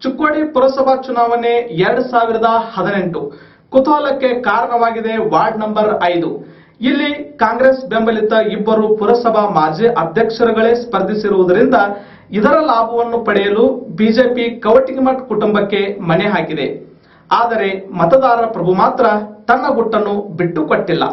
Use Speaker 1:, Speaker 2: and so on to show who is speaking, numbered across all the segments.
Speaker 1: ಚಿಕ್ಕೋಡಿ ಪುರಸಭಾ ಚುನಾವಣೆ ಎರಡ್ ಸಾವಿರದ ಹದಿನೆಂಟು ಕುತೂಹಲಕ್ಕೆ ಕಾರಣವಾಗಿದೆ ವಾರ್ಡ್ ನಂಬರ್ ಐದು ಇಲ್ಲಿ ಕಾಂಗ್ರೆಸ್ ಬೆಂಬಲಿತ ಇಬ್ಬರು ಪುರಸಭಾ ಮಾಜಿ ಅಧ್ಯಕ್ಷರುಗಳೇ ಸ್ಪರ್ಧಿಸಿರುವುದರಿಂದ ಇದರ ಲಾಭವನ್ನು ಪಡೆಯಲು ಬಿಜೆಪಿ ಕವಟಿಮಠ್ ಕುಟುಂಬಕ್ಕೆ ಮಣೆ ಹಾಕಿದೆ ಆದರೆ ಮತದಾರ ಪ್ರಭು ಮಾತ್ರ ತನ್ನ ಗುಟ್ಟನ್ನು ಬಿಟ್ಟುಕೊಟ್ಟಿಲ್ಲ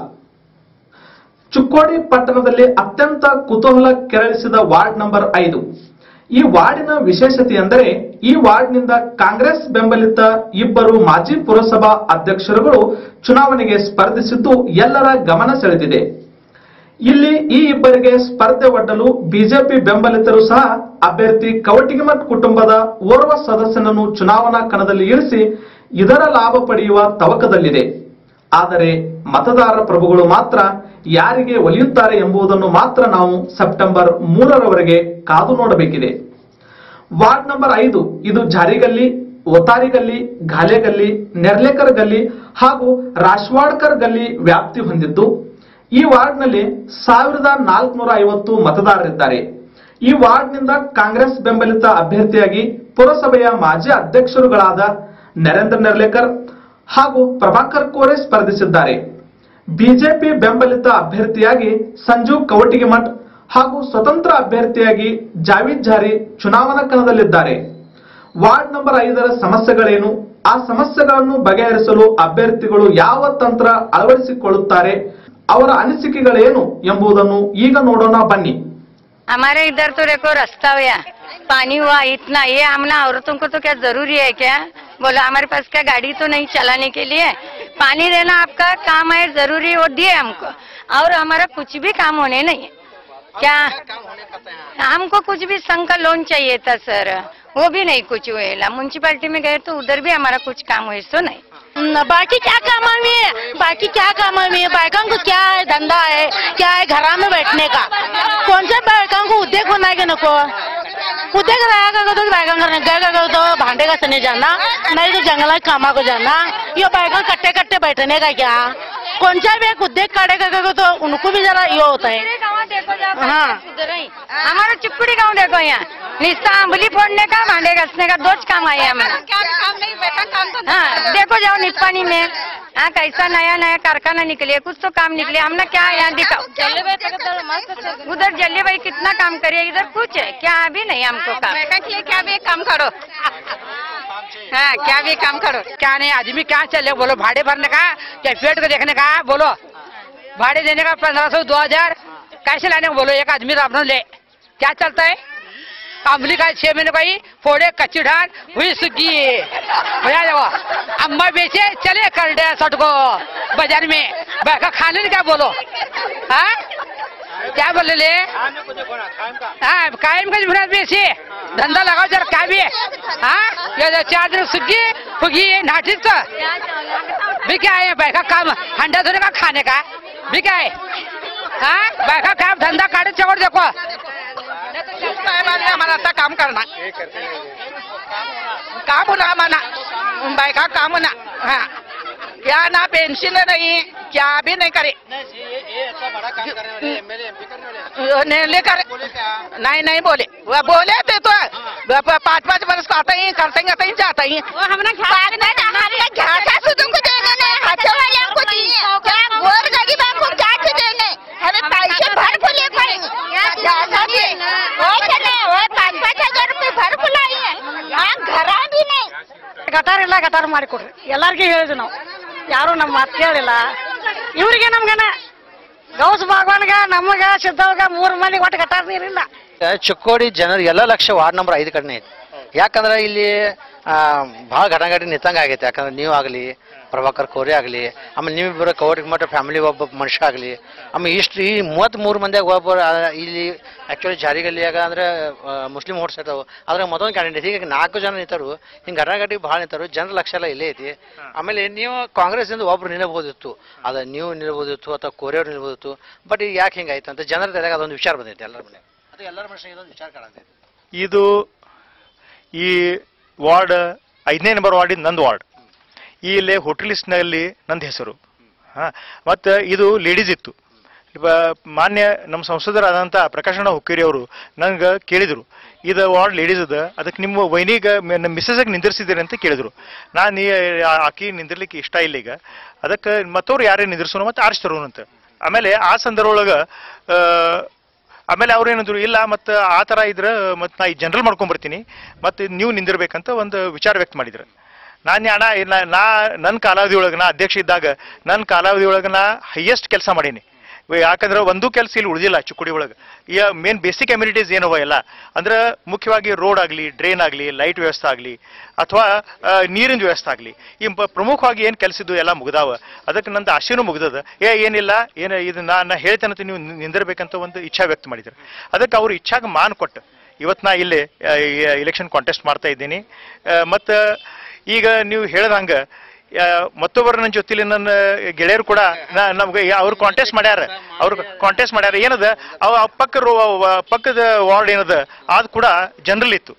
Speaker 1: ಚುಕ್ಕೋಡಿ ಪಟ್ಟಣದಲ್ಲಿ ಅತ್ಯಂತ ಕುತೂಹಲ ಕೆರಳಿಸಿದ ವಾರ್ಡ್ ನಂಬರ್ ಐದು ಈ ವಾರ್ಡಿನ ವಿಶೇಷತೆ ಎಂದರೆ ಈ ವಾರ್ಡ್ನಿಂದ ಕಾಂಗ್ರೆಸ್ ಬೆಂಬಲಿತ ಇಬ್ಬರು ಮಾಜಿ ಪುರಸಭಾ ಅಧ್ಯಕ್ಷರುಗಳು ಚುನಾವಣೆಗೆ ಸ್ಪರ್ಧಿಸಿದ್ದು ಎಲ್ಲರ ಗಮನ ಸೆಳೆದಿದೆ ಇಲ್ಲಿ ಈ ಇಬ್ಬರಿಗೆ ಸ್ಪರ್ಧೆ ಒಡ್ಡಲು ಬಿಜೆಪಿ ಬೆಂಬಲಿತರು ಸಹ ಅಭ್ಯರ್ಥಿ ಕವಟಿಗಿಮಠ್ ಕುಟುಂಬದ ಓರ್ವ ಸದಸ್ಯನನ್ನು ಚುನಾವಣಾ ಕಣದಲ್ಲಿ ಇಳಿಸಿ ಇದರ ಲಾಭ ಪಡೆಯುವ ತವಕದಲ್ಲಿದೆ ಆದರೆ ಮತದಾರ ಪ್ರಭುಗಳು ಮಾತ್ರ ಯಾರಿಗೆ ಒಲಿಯುತ್ತಾರೆ ಎಂಬುದನ್ನು ಮಾತ್ರ ನಾವು ಸೆಪ್ಟೆಂಬರ್ ಮೂರರವರೆಗೆ ಕಾದು ನೋಡಬೇಕಿದೆ ವಾರ್ಡ್ ನಂಬರ್ ಐದು ಇದು ಜಾರಿಗಲ್ಲಿ ಒತಾರಿಗಲ್ಲಿ ಘಾಲೆಗಲ್ಲಿ ನೆರ್ಲೇಕರ್ ಗಲ್ಲಿ ಹಾಗೂ ರಾಶ್ವಾಡ್ಕರ್ ಗಲ್ಲಿ ವ್ಯಾಪ್ತಿ ಹೊಂದಿದ್ದು ಈ ವಾರ್ಡ್ನಲ್ಲಿ ಸಾವಿರದ ನಾಲ್ಕುನೂರ ಐವತ್ತು ಮತದಾರರಿದ್ದಾರೆ ಈ ವಾರ್ಡ್ನಿಂದ ಕಾಂಗ್ರೆಸ್ ಬೆಂಬಲಿತ ಅಭ್ಯರ್ಥಿಯಾಗಿ ಪುರಸಭೆಯ ಮಾಜಿ ಅಧ್ಯಕ್ಷರುಗಳಾದ ನರೇಂದ್ರ ನೆರ್ಲೇಕರ್ ಹಾಗೂ ಪ್ರಭಾಕರ್ ಕೋರೆ ಸ್ಪರ್ಧಿಸಿದ್ದಾರೆ ಬಿಜೆಪಿ ಬೆಂಬಲಿತ ಅಭ್ಯರ್ಥಿಯಾಗಿ ಸಂಜು ಕವಟಿಗಿಮಠ್ ಹಾಗೂ ಸ್ವತಂತ್ರ ಅಭ್ಯರ್ಥಿಯಾಗಿ ಜಾವೀದ್ ಜಾರಿ ಚುನಾವಣಾ ಕಣದಲ್ಲಿದ್ದಾರೆ ವಾರ್ಡ್ ನಂಬರ್ ಐದರ ಸಮಸ್ಯೆಗಳೇನು ಆ ಸಮಸ್ಯೆಗಳನ್ನು ಬಗೆಹರಿಸಲು ಅಭ್ಯರ್ಥಿಗಳು ಯಾವ ತಂತ್ರ ಅಳವಡಿಸಿಕೊಳ್ಳುತ್ತಾರೆ ಅವರ ಅನಿಸಿಕೆಗಳೇನು ಎಂಬುದನ್ನು ಈಗ ನೋಡೋಣ ಬನ್ನಿ
Speaker 2: हमारे इधर तो देखो रास्ता हुआ पानी हुआ इतना ये हमने औरतों को तो क्या जरूरी है क्या बोलो हमारे पास क्या गाड़ी तो नहीं चलाने के लिए पानी देना आपका काम है जरूरी वो दिए हमको और हमारा कुछ भी काम होने नहीं है क्या हमको कुछ भी संघ का लोन चाहिए था सर वो भी नहीं कुछ हुआ म्यूनसिपालिटी में गए तो उधर भी हमारा कुछ काम हुए सो नहीं
Speaker 3: न, बाकी क्या काम है में बाकी क्या काम है में बायकां को क्या है धंदा है क्या है घरा में बैठने का कौन से बायकां को उद्योग बनाएगा नको उद्योग रहेगा तो बायकां करने गएगा तो भांडे का सने जाना नहीं तो जंगल कामा को जाना ये बायकां कट्टे कट्टे बैठने का क्या कौन सा भी एक उद्योग काटेगा तो उनको भी जरा ये होता है
Speaker 2: गाँव देखो जाओ
Speaker 3: हाँ।
Speaker 2: उधर ही हमारा चिपकुड़ी गांव देखो यहाँ निस्ता आंबली फोड़ने का भांडे घसने का दो काम आए हमें हाँ देखो जाओ निपानी में हाँ कैसा नया नया कारखाना निकले कुछ तो काम निकले हमने क्या यहाँ दिखाओ उधर जल्ले भाई कितना काम करे इधर कुछ है क्या अभी नहीं हमको काम क्या भी काम करो हाँ क्या भी काम करो
Speaker 4: क्या नहीं आदमी क्या चले बोलो भाड़े भरने का या पेट को देखने का बोलो भाड़े देने का पंद्रह सौ दो हजार कैसे लाने को बोलो एक आदमी तो अपना ले क्या चलता है अमली का छह महीने का ही फोड़े कच्ची ढान हुई सुगी भैया देखो अम्मा बेचे चले कर दे सट को बाजार में बैठा खाने क्या बोलो हाँ क्या बोले ले हाँ कायम का जुमरात बेचे धंधा लगाओ जरा क्या भी हाँ ये जो चार दिन सुगी फुगी नाटी तो भी क्या है बैठा काम हंडा धोने का खाने का भी क्या है हाँ बैठा काम धंधा काटे चौड़ देखो हमारा आता काम करना काम होना हमारा बैठा काम होना हाँ क्या ना पेंशन नहीं क्या भी नहीं करे नहीं लेकर नहीं नहीं बोले वो बोले थे तो पाँच पाँच बरस को आता ही करते ही आता ही जाता ही
Speaker 5: हमने घाटा से तुमको देने नहीं हाथों वाले हमको दिए क्या गोर गरीब हमको क्या से देने हमें पैसे भर फुले पड़ेंगे घाटा भी वो चले वो पाँच पाँच हजार रुपए भर फुलाई है हाँ घरा भी नहीं
Speaker 3: ಗಟಾರ್ ಇಲ್ಲ ಗಟಾರ್ ಮಾಡಿಕೊಡ್ರಿ ಎಲ್ಲಾರ್ಗೂ ಹೇಳಿದ್ವಿ ನಾವು ಯಾರು ನಮ್ಮ ಮಾತು ಕೇಳಿಲ್ಲ ಇವ್ರಿಗೆ ನಮ್ಗನ ಗೌಸ್ ಬಾಗವಾನ್ಗ ನಮಗ ಸಿದ್ದವ್ಗ ಮೂರ್ ಮಂದಿಗೆ ಒಟ್ಟು ಗಟಾರ್ ನೀರಿಲ್ಲ
Speaker 6: ಚಿಕ್ಕೋಡಿ ಜನರು ಎಲ್ಲ ಲಕ್ಷ ವಾರ್ಡ್ ನಂಬರ್ ಐದು ಕಡೆನೇ ಐತಿ ಯಾಕಂದ್ರೆ ಇಲ್ಲಿ ಭಾಳ ಘಟನಾಘಟಿ ನಿಂತಂಗೆ ಆಗೈತೆ ಯಾಕಂದ್ರೆ ನೀವು ಆಗಲಿ ಪ್ರಭಾಕರ್ ಕೋರೆ ಆಗಲಿ ಆಮೇಲೆ ನೀವಿಬ್ಬರು ಕವರ್ಗೆ ಮಟ್ಟ ಫ್ಯಾಮಿಲಿ ಒಬ್ಬ ಮನುಷ್ಯ ಆಗಲಿ ಆಮೇಲೆ ಇಷ್ಟು ಈ ಮೂವತ್ತ್ಮೂರು ಮಂದಿಯಾಗ ಒಬ್ಬರು ಆ, ಇಲ್ಲಿ ಆ್ಯಕ್ಚುಲಿ ಜಾರಿಗಲ್ಲಿಯಾಗ ಅಂದ್ರೆ ಆ, ಮುಸ್ಲಿಂ ಓಟ್ಸ್ ಇರ್ತಾವೆ ಅದ್ರಾಗ ಮತ್ತೊಂದು ಕ್ಯಾಂಡಿಡೇಟ್ ಹೀಗಾಗಿ ನಾಲ್ಕು ಜನ ನಿಂತರು ಹಿಂಗೆ ಘಟನಾಘಟಿ ಭಾಳ ನಿಂತರು ಜನರ ಲಕ್ಷ ಎಲ್ಲ ಇಲ್ಲೇ ಐತಿ ಆಮೇಲೆ ನೀವು ಕಾಂಗ್ರೆಸ್ಸಿಂದ ಒಬ್ರು ನಿಲ್ಲಬಹುದಿತ್ತು ಅದ ನೀವು ನಿಲ್ಬೋದಿತ್ತು ಅಥವಾ ಕೋರೆಯವ್ರು ನಿಲ್ಬೋದಿತ್ತು ಬಟ್ ಈಗ ಯಾಕೆ ಹಿಂಗಾಯ್ತು ಅಂತ ಜನರ ತಲೆಗೆ ಅದೊಂದು ವಿಚಾರ ಬಂದೈತೆ ಎಲ್ಲರ ಮನೆ ಅದು ಎಲ್ಲರ ಮನುಷ್ಯನಿಗೆ ಇದೊಂದು ವಿಚಾರ ಕಾಣತೈತೆ
Speaker 7: ಇದು ಈ ವಾರ್ಡ್ ಐದನೇ ನಂಬರ್ ವಾರ್ಡ್ ನಂದು ವಾರ್ಡ್ ಈ ಇಲ್ಲಿ ಹೋಟೆಲ್ ಲಿಸ್ಟ್ನಲ್ಲಿ ನಂದು ಹೆಸರು ಹಾಂ ಮತ್ತು ಇದು ಲೇಡೀಸ್ ಇತ್ತು ಬ- ಮಾನ್ಯ ನಮ್ಮ ಸಂಸದರಾದಂಥ ಪ್ರಕಾಶಣ್ಣ ಹುಕ್ಕೇರಿ ಅವರು ನಂಗೆ ಕೇಳಿದರು ಇದು ವಾರ್ಡ್ ಲೇಡೀಸ್ ಅದ ಅದಕ್ಕೆ ನಿಮ್ಮ ವೈನಿಗ ನಮ್ಮ ಮಿಸ್ಸಸ್ಗೆ ನಿಂದಿರ್ಸಿದ್ದೀರಿ ಅಂತ ಕೇಳಿದ್ರು ನಾನು ಈ ಆ- ಆಕಿ ನಿಂದಿರ್ಲಿಕ್ಕೆ ಇಷ್ಟ ಇಲ್ಲ ಈಗ ಅದಕ್ಕೆ ಮತ್ತವ್ರು ಯಾರೇ ನಿಂದಿರ್ಸೋಣ ಮತ್ತೆ ಆರಿಸ್ತಾರೋ ಅಂತ ಆಮೇಲೆ ಆ ಸಂದರ್ಭ ಒಳಗೆ ಆಮೇಲೆ ಅವ್ರು ಏನಂದ್ರು ಇಲ್ಲ ಮತ್ತು ಆ ಥರ ಇದ್ರೆ ಮತ್ತು ನಾ ಈ ಜನರಲ್ ಮಾಡ್ಕೊಂಬರ್ತೀನಿ ಮತ್ತು ನೀವು ನಿಂದಿರ್ಬೇಕಂತ ಒಂದು ವಿಚಾರ ವ್ಯಕ್ತ ಮಾಡಿದ್ರು ನಾನು ಅಣ್ಣ ಇಲ್ಲ ನಾ ನನ್ನ ಕಾಲಾವಧಿ ಒಳಗೆ ನಾ ಅಧ್ಯಕ್ಷ ಇದ್ದಾಗ ನನ್ನ ಕಾಲಾವಧಿ ಒಳಗೆ ನಾ ಹೈಯೆಸ್ಟ್ ಕೆಲಸ ಮಾಡೀನಿ ಯಾಕಂದ್ರೆ ಒಂದೂ ಕೆಲಸ ಇಲ್ಲಿ ಉಳಿದಿಲ್ಲ ಚಿಕ್ಕುಡಿ ಒಳಗೆ ಈ ಮೇನ್ ಬೇಸಿಕ್ ಅಮ್ಯುನಿಟೀಸ್ ಏನವ ಎಲ್ಲ ಅಂದ್ರೆ ಮುಖ್ಯವಾಗಿ ರೋಡ್ ಆಗಲಿ ಡ್ರೈನ್ ಆಗಲಿ ಲೈಟ್ ವ್ಯವಸ್ಥೆ ಆಗಲಿ ಅಥವಾ ನೀರಿನ ವ್ಯವಸ್ಥೆ ಆಗಲಿ ಈ ಪ- ಪ್ರಮುಖವಾಗಿ ಏನು ಕೆಲಸ ಇದ್ದು ಎಲ್ಲ ಮುಗ್ದಾವ ಅದಕ್ಕೆ ನಂದು ಆಶೆನೂ ಮುಗ್ದದ ಏ ಏನಿಲ್ಲ ಏನು ಇದು ನಾ ನಾ ಹೇಳ್ತೇನಂತ ನೀವು ನಿ- ನಿಂದಿರ್ಬೇಕಂತ ಒಂದು ಇಚ್ಛಾ ವ್ಯಕ್ತ ಮಾಡಿದ್ರು ಅದಕ್ಕೆ ಅವ್ರ ಇಚ್ಛಾಗ ಮಾನ್ ಕೊಟ್ಟು ಇವತ್ತು ನಾ ಇಲ್ಲಿ ಇಲೆಕ್ಷನ್ ಕಾಂಟೆಸ್ಟ್ ಮಾಡ್ತಾ ಇದ್ದೀನಿ ಮತ್ತು ಈಗ ನೀವು ಹೇಳ್ದಂಗೆ ಮತ್ತೊಬ್ಬರ ನನ್ನ ಜೊತೆಲಿ ನನ್ನ ಗೆಳೆಯರು ಕೂಡ ನಾ- ನಮ್ಗೆ ಅವ್ರು ಕಾಂಟೆಸ್ಟ್ ಮಾಡ್ಯಾರ ಅವ್ರು ಕಾಂಟೆಸ್ಟ್ ಮಾಡ್ಯಾರ ಏನದ ಅವ ಆ ಪಕ್ಕ ರೋ- ವ- ಪಕ್ಕದ ವಾರ್ಡ್ ಏನದ ಅದು ಕೂಡ ಜನರಲ್ ಇತ್ತು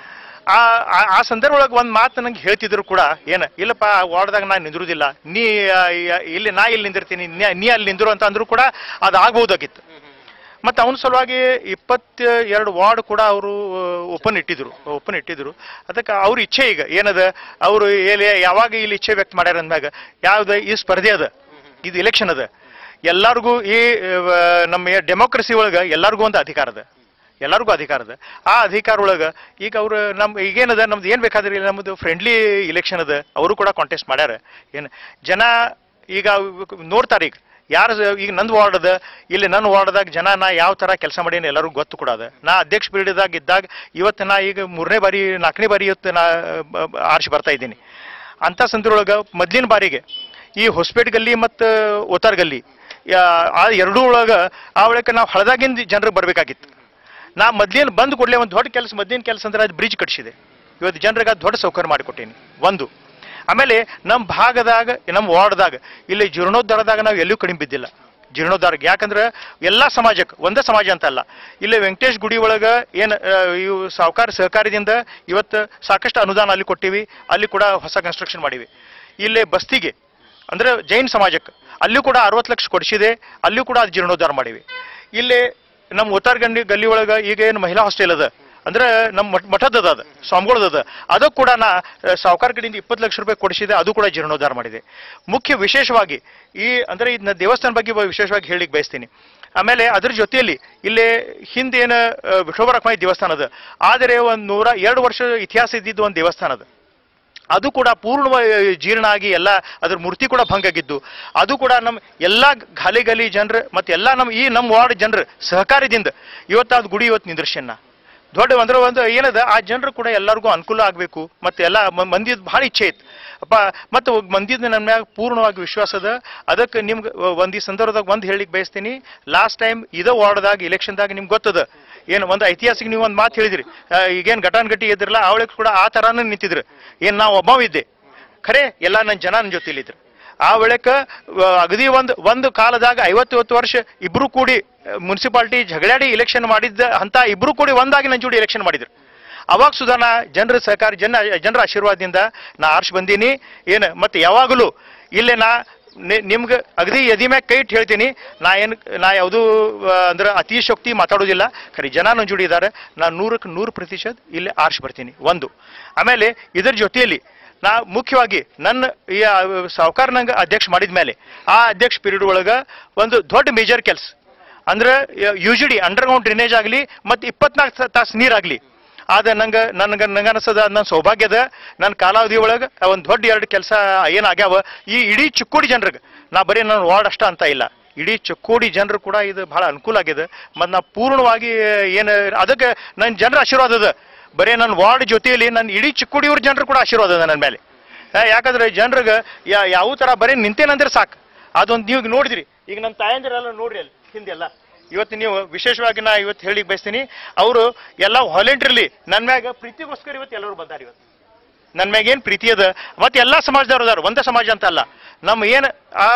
Speaker 7: ಆ ಆ- ಆ ಸಂದರ್ಭ ಒಳಗೆ ಒಂದು ಮಾತು ನಂಗೆ ಹೇಳ್ತಿದ್ರು ಕೂಡ ಏನ ಇಲ್ಲಪ್ಪ ಆ ವಾರ್ಡ್ದಾಗ ನಾನು ನಿಂದಿರುವುದಿಲ್ಲ ನೀ ಆ, ಯ- ಇಲ್ಲಿ ನಾ ಇಲ್ಲಿ ನಿಂದಿರ್ತೀನಿ ನೀ- ನೀ ಅಲ್ಲಿ ನಿಂದಿರು ಅಂತ ಅಂದ್ರು ಕೂಡ ಅದು ಆಗ್ಬೋದಾಗಿತ್ತು ಮತ್ತು ಅವನ ಸಲುವಾಗಿ ಇಪ್ಪತ್ತ ಎರಡು ವಾರ್ಡ್ ಕೂಡ ಅವರು ಓಪನ್ ಇಟ್ಟಿದ್ರು ಓಪನ್ ಇಟ್ಟಿದ್ರು ಅದಕ್ಕೆ ಅವ್ರ ಇಚ್ಛೆ ಈಗ ಏನದ ಅವರು ಎಲ್ಲಿ ಯಾವಾಗ ಇಲ್ಲಿ ಇಚ್ಛೆ ವ್ಯಕ್ತ ಮಾಡ್ಯಾರ ಅಂದಾಗ ಯಾವ್ದು ಈ ಸ್ಪರ್ಧೆ ಅದ ಇದು ಇಲೆಕ್ಷನ್ ಅದ ಎಲ್ಲರಿಗೂ ಈ ಆ, ನಮ್ಮ ಡೆಮೋಕ್ರಸಿ ಒಳಗೆ ಎಲ್ಲರಿಗೂ ಒಂದು ಅಧಿಕಾರ ಅದ ಎಲ್ಲರಿಗೂ ಅಧಿಕಾರ ಅದ ಆ ಅಧಿಕಾರ ಒಳಗೆ ಈಗ ಅವ್ರು ನಮ್ಮ ಈಗೇನದ ನಮ್ದು ಏನು ಬೇಕಾದ್ರೆ ಇಲ್ಲಿ ನಮ್ಮದು ಫ್ರೆಂಡ್ಲಿ ಇಲೆಕ್ಷನ್ ಅದ ಅವರು ಕೂಡ ಕಾಂಟೆಸ್ಟ್ ಮಾಡ್ಯಾರ ಏನು ಜನ ಈಗ ನೋಡ್ತಾರೆ ಈಗ ಯಾರು ಈಗ ನಂದು ವಾರ್ಡ್ ಅದ ಇಲ್ಲಿ ನನ್ನ ವಾರ್ಡ್ದಾಗ ಜನ ನಾ ಯಾವ ಥರ ಕೆಲಸ ಮಾಡೀನಿ ಎಲ್ಲರಿಗೂ ಗೊತ್ತು ಕೂಡ ಅದ ನಾ ಅಧ್ಯಕ್ಷ ಪೀರಿಯಡ್ದಾಗ ಇದ್ದಾಗ ಇವತ್ತು ನಾ ಈಗ ಮೂರನೇ ಬಾರಿ ನಾಲ್ಕನೇ ಬಾರಿ ಇವತ್ತು ನಾ ಬ- ಬ- ಆರಿಸಿ ಬರ್ತಾ ಇದ್ದೀನಿ ಅಂಥ ಸಂದರ್ಭೊಳಗೆ ಮೊದಲಿನ ಬಾರಿಗೆ ಈ ಹೊಸಪೇಟೆ ಗಲ್ಲಿ ಮತ್ತು ಓತಾರ್ ಗಲ್ಲಿ ಯಾ- ಆ ಎರಡೂ ಒಳಗೆ ಆ ಒಳಗೆ ನಾವು ಹಳದಾಗಿಂದ ಜನರಿಗೆ ಬರಬೇಕಾಗಿತ್ತು ನಾ ಮೊದ್ಲೇನು ಬಂದು ಕೂಡಲೇ ಒಂದು ದೊಡ್ಡ ಕೆಲಸ ಮೊದ್ಲಿನ ಕೆಲಸ ಅಂದ್ರೆ ಅದು ಬ್ರಿಡ್ಜ್ ಕಟ್ಸಿದೆ ಇವತ್ತು ಜನರಿಗೆ ಅದು ದೊಡ್ಡ ಸೌಕರ್ಯ ಮಾಡಿಕೊಟ್ಟೇನಿ ಒಂದು ಆಮೇಲೆ ನಮ್ಮ ಭಾಗದಾಗ ನಮ್ಮ ವಾರ್ಡ್ದಾಗ ಇಲ್ಲಿ ಜೀರ್ಣೋದ್ಧಾರದಾಗ ನಾವು ಎಲ್ಲೂ ಕಡಿಮೆ ಬಿದ್ದಿಲ್ಲ ಜೀರ್ಣೋದ್ಧಾರಕ್ಕೆ ಯಾಕಂದ್ರೆ ಎಲ್ಲ ಸಮಾಜಕ್ಕೆ ಒಂದೇ ಸಮಾಜ ಅಂತ ಅಲ್ಲ ಇಲ್ಲಿ ವೆಂಕಟೇಶ್ ಗುಡಿ ಒಳಗೆ ಏನು ಇವು ಸಾಹುಕಾರ ಸಹಕಾರದಿಂದ ಇವತ್ತು ಸಾಕಷ್ಟು ಅನುದಾನ ಅಲ್ಲಿ ಕೊಟ್ಟಿವಿ ಅಲ್ಲಿ ಕೂಡ ಹೊಸ ಕನ್ಸ್ಟ್ರಕ್ಷನ್ ಮಾಡಿವಿ ಇಲ್ಲಿ ಬಸ್ತಿಗೆ ಅಂದ್ರೆ ಜೈನ್ ಸಮಾಜಕ್ಕೆ ಅಲ್ಲೂ ಕೂಡ ಅರವತ್ತು ಲಕ್ಷ ಕೊಡಿಸಿದೆ ಅಲ್ಲೂ ಕೂಡ ಅದು ಜೀರ್ಣೋದ್ಧಾರ ಮಾಡಿವಿ ಇಲ್ಲಿ ನಮ್ಮ ಉತ್ತಾರ್ ಗಂಡಿ ಗಲ್ಲಿ ಒಳಗೆ ಈಗ ಏನು ಮಹಿಳಾ ಹಾಸ್ಟೆಲ್ ಅದ ಅಂದ್ರೆ ನಮ್ಮ ಮಠ ಮಠದ ಅದ ಸ್ವಾಮಿಗಳದ ಅದ ಅದು ಕೂಡ ನಾ ಸಾವುಕಾರ ಕಡೆಯಿಂದ ಇಪ್ಪತ್ತು ಲಕ್ಷ ರೂಪಾಯಿ ಕೊಡಿಸಿದೆ ಅದು ಕೂಡ ಜೀರ್ಣೋದ್ಧಾರ ಮಾಡಿದೆ ಮುಖ್ಯ ವಿಶೇಷವಾಗಿ ಈ ಅಂದ್ರೆ ಇದನ್ನ ದೇವಸ್ಥಾನ ಬಗ್ಗೆ ಬ- ವಿಶೇಷವಾಗಿ ಹೇಳಿಕ್ ಬಯಸ್ತೀನಿ ಆಮೇಲೆ ಅದ್ರ ಜೊತೆಯಲ್ಲಿ ಇಲ್ಲಿ ಹಿಂದೆ ಏನು ವಿಠೋಬರಕ್ಮಾಯಿ ದೇವಸ್ಥಾನ ಅದ ಆದರೆ ಒಂದು ನೂರ ಎರಡು ವರ್ಷ ಇತಿಹಾಸ ಇದ್ದಿದ್ದು ಒಂದು ದೇವಸ್ಥಾನ ಅದ ಅದು ಕೂಡ ಪೂರ್ಣವಾಗಿ ಜೀರ್ಣ ಆಗಿ ಎಲ್ಲ ಅದ್ರ ಮೂರ್ತಿ ಕೂಡ ಭಂಗ ಆಗಿದ್ದು ಅದು ಕೂಡ ನಮ್ಮ ಎಲ್ಲ ಗಾಲಿ ಗಲಿ ಜನರು ಮತ್ತೆ ಎಲ್ಲ ನಮ್ಮ ಈ ನಮ್ಮ ವಾರ್ಡ್ ಜನರು ಸಹಕಾರದಿಂದ ಇವತ್ತು ಅದು ಗುಡಿ ಇವತ್ತು ನಿದರ್ಶನ ದೊಡ್ಡ ಅಂದ್ರೆ ಒಂದು ಏನದ ಆ ಜನರು ಕೂಡ ಎಲ್ಲರಿಗೂ ಅನುಕೂಲ ಆಗಬೇಕು ಮತ್ತೆ ಎಲ್ಲ ಮ- ಮಂದಿದ್ ಭಾಳ ಇಚ್ಛೆ ಇತ್ತು ಅಪ್ಪ ಮತ್ತು ಮಂದಿದ ನನ್ನ ಮ್ಯಾಗ ಪೂರ್ಣವಾಗಿ ವಿಶ್ವಾಸ ಅದ ಅದಕ್ಕೆ ನಿಮ್ಗೆ ಒಂದು ಈ ಸಂದರ್ಭದಾಗ ಒಂದು ಹೇಳಿಕ್ ಬಯಸ್ತೀನಿ ಲಾಸ್ಟ್ ಟೈಮ್ ಇದೇ ವಾರ್ಡ್ದಾಗ ಇಲೆಕ್ಷನ್ದಾಗ ನಿಮ್ಗೆ ಗೊತ್ತದ ಏನು ಒಂದು ಐತಿಹಾಸಿಕ ನೀವು ಒಂದು ಮಾತು ಹೇಳಿದ್ರಿ ಆ, ಈಗೇನ್ ಘಟಾನ್ಘಟಿ ಇದ್ರಲ್ಲ ಅವಳಿಗೆ ಕೂಡ ಆ ಥರಾನು ನಿಂತಿದ್ರು ಏನು ನಾವು ಒಬ್ಬವಿದ್ದೆ ಖರೆ ಎಲ್ಲ ನನ್ನ ಜನ ನನ್ನ ಜೊತೆಲಿದ್ರು ಆ ವೇಳೆಕ ಅಗದಿ ಒಂದು ಒಂದು ಕಾಲದಾಗ ಐವತ್ತು ವರ್ಷ ಇಬ್ರು ಕೂಡಿ ಮುನ್ಸಿಪಾಲ್ಟಿ ಜಗಳಾಡಿ ಇಲೆಕ್ಷನ್ ಮಾಡಿದ್ದ ಅಂತ ಇಬ್ರು ಕೂಡಿ ಒಂದಾಗಿ ನನ್ನ ಜೋಡಿ ಇಲೆಕ್ಷನ್ ಮಾಡಿದ್ರು ಅವಾಗ ಸುಧಾ ನಾ ಜನರ ಸಹಕಾರ ಜನ ಜನರ ಆಶೀರ್ವಾದದಿಂದ ನಾ ಆರ್ಸಿ ಬಂದೀನಿ ಏನು ಮತ್ತೆ ಯಾವಾಗಲೂ ಇಲ್ಲೇ ನಾ ನಿ- ನಿಮ್ಗೆ ಅಗದಿ ಎದಿ ಮ್ಯಾಗ ಕೈ ಇಟ್ಟು ಹೇಳ್ತೀನಿ ನಾ ಏನು ನಾ ಯಾವುದೂ ಅಂದ್ರೆ ಅತಿಶಕ್ತಿ ಮಾತಾಡೋದಿಲ್ಲ ಖರೆ ಜನ ನನ್ನ ಜೋಡಿ ಇದ್ದಾರೆ ನಾ ನೂರಕ್ಕೆ ನೂರು ಪ್ರತಿಶತ ಇಲ್ಲಿ ಆರ್ಸಿ ಬರ್ತೀನಿ ಒಂದು ಆಮೇಲೆ ಇದರ ಜೊತೆಯಲ್ಲಿ ನಾ ಮುಖ್ಯವಾಗಿ ನನ್ನ ಈ ಸಾವುಕಾರ ನಂಗೆ ಅಧ್ಯಕ್ಷ ಮಾಡಿದ ಮೇಲೆ ಆ ಅಧ್ಯಕ್ಷ ಪೀರಿಯಡ್ ಒಳಗೆ ಒಂದು ದೊಡ್ಡ ಮೇಜರ್ ಕೆಲಸ ಅಂದ್ರೆ U G D underground drainage ಆಗಲಿ ಮತ್ತು ಇಪ್ಪತ್ನಾಲ್ಕು ತಾಸು ನೀರಾಗಲಿ ಆದ ನಂಗೆ ನನಗೆ ನಂಗೆ ಅನಿಸದ ನನ್ನ ಸೌಭಾಗ್ಯದ ನನ್ನ ಕಾಲಾವಧಿ ಒಳಗೆ ಒಂದು ದೊಡ್ಡ ಎರಡು ಕೆಲಸ ಏನಾಗ್ಯಾವ ಈ ಇಡೀ ಚಿಕ್ಕೋಡಿ ಜನರಿಗೆ ನಾ ಬರೀ ನನ್ನ ವಾರ್ಡ್ ಅಷ್ಟ ಅಂತ ಇಲ್ಲ ಇಡೀ ಚಿಕ್ಕೋಡಿ ಜನರು ಕೂಡ ಇದು ಬಹಳ ಅನುಕೂಲ ಆಗಿದೆ ಮತ್ತು ನಾ ಪೂರ್ಣವಾಗಿ ಏನು ಅದಕ್ಕೆ ನನ್ನ ಜನರ ಆಶೀರ್ವಾದ ಅದ ಬರೀ ನನ್ನ ವಾರ್ಡ್ ಜೊತೆಯಲ್ಲಿ ನನ್ನ ಇಡೀ ಚಿಕ್ಕೋಡಿಯವ್ರ ಜನರು ಕೂಡ ಆಶೀರ್ವಾದ ಅದ ನನ್ನ ಮೇಲೆ ಆ, ಯಾಕಂದ್ರೆ ಜನರಿಗೆ ಯಾ ಯಾವ ಥರ ಬರೀ ನಿಂತೇನಂದ್ರೆ ಸಾಕು ಅದೊಂದು ನೀವು ನೋಡಿದ್ರಿ ಈಗ ನಮ್ಮ ತಾಯಂದಿರೆಲ್ಲ ನೋಡ್ರಿ ಅಲ್ಲಿ ಹಿಂದೆಲ್ಲ ಇವತ್ತು ನೀವು ವಿಶೇಷವಾಗಿ ನಾ ಇವತ್ತು ಹೇಳಿ ಬಯಸ್ತೀನಿ ಅವರು ಎಲ್ಲ ವಾಲಂಟ್ರಿಲಿ ನನ್ನ ಮ್ಯಾಗ ಪ್ರೀತಿಗೋಸ್ಕರ ಇವತ್ತು ಎಲ್ಲರೂ ಬಂದಾರ ಇವತ್ತು ನನ್ನ ಮ್ಯಾಗ ಏನು ಪ್ರೀತಿ ಅದ ಮತ್ತೆ ಎಲ್ಲ ಸಮಾಜದವ್ರು ಅದಾರ ಒಂದೇ ಸಮಾಜ ಅಂತ ಅಲ್ಲ ನಮ್ಮ ಏನು ಆ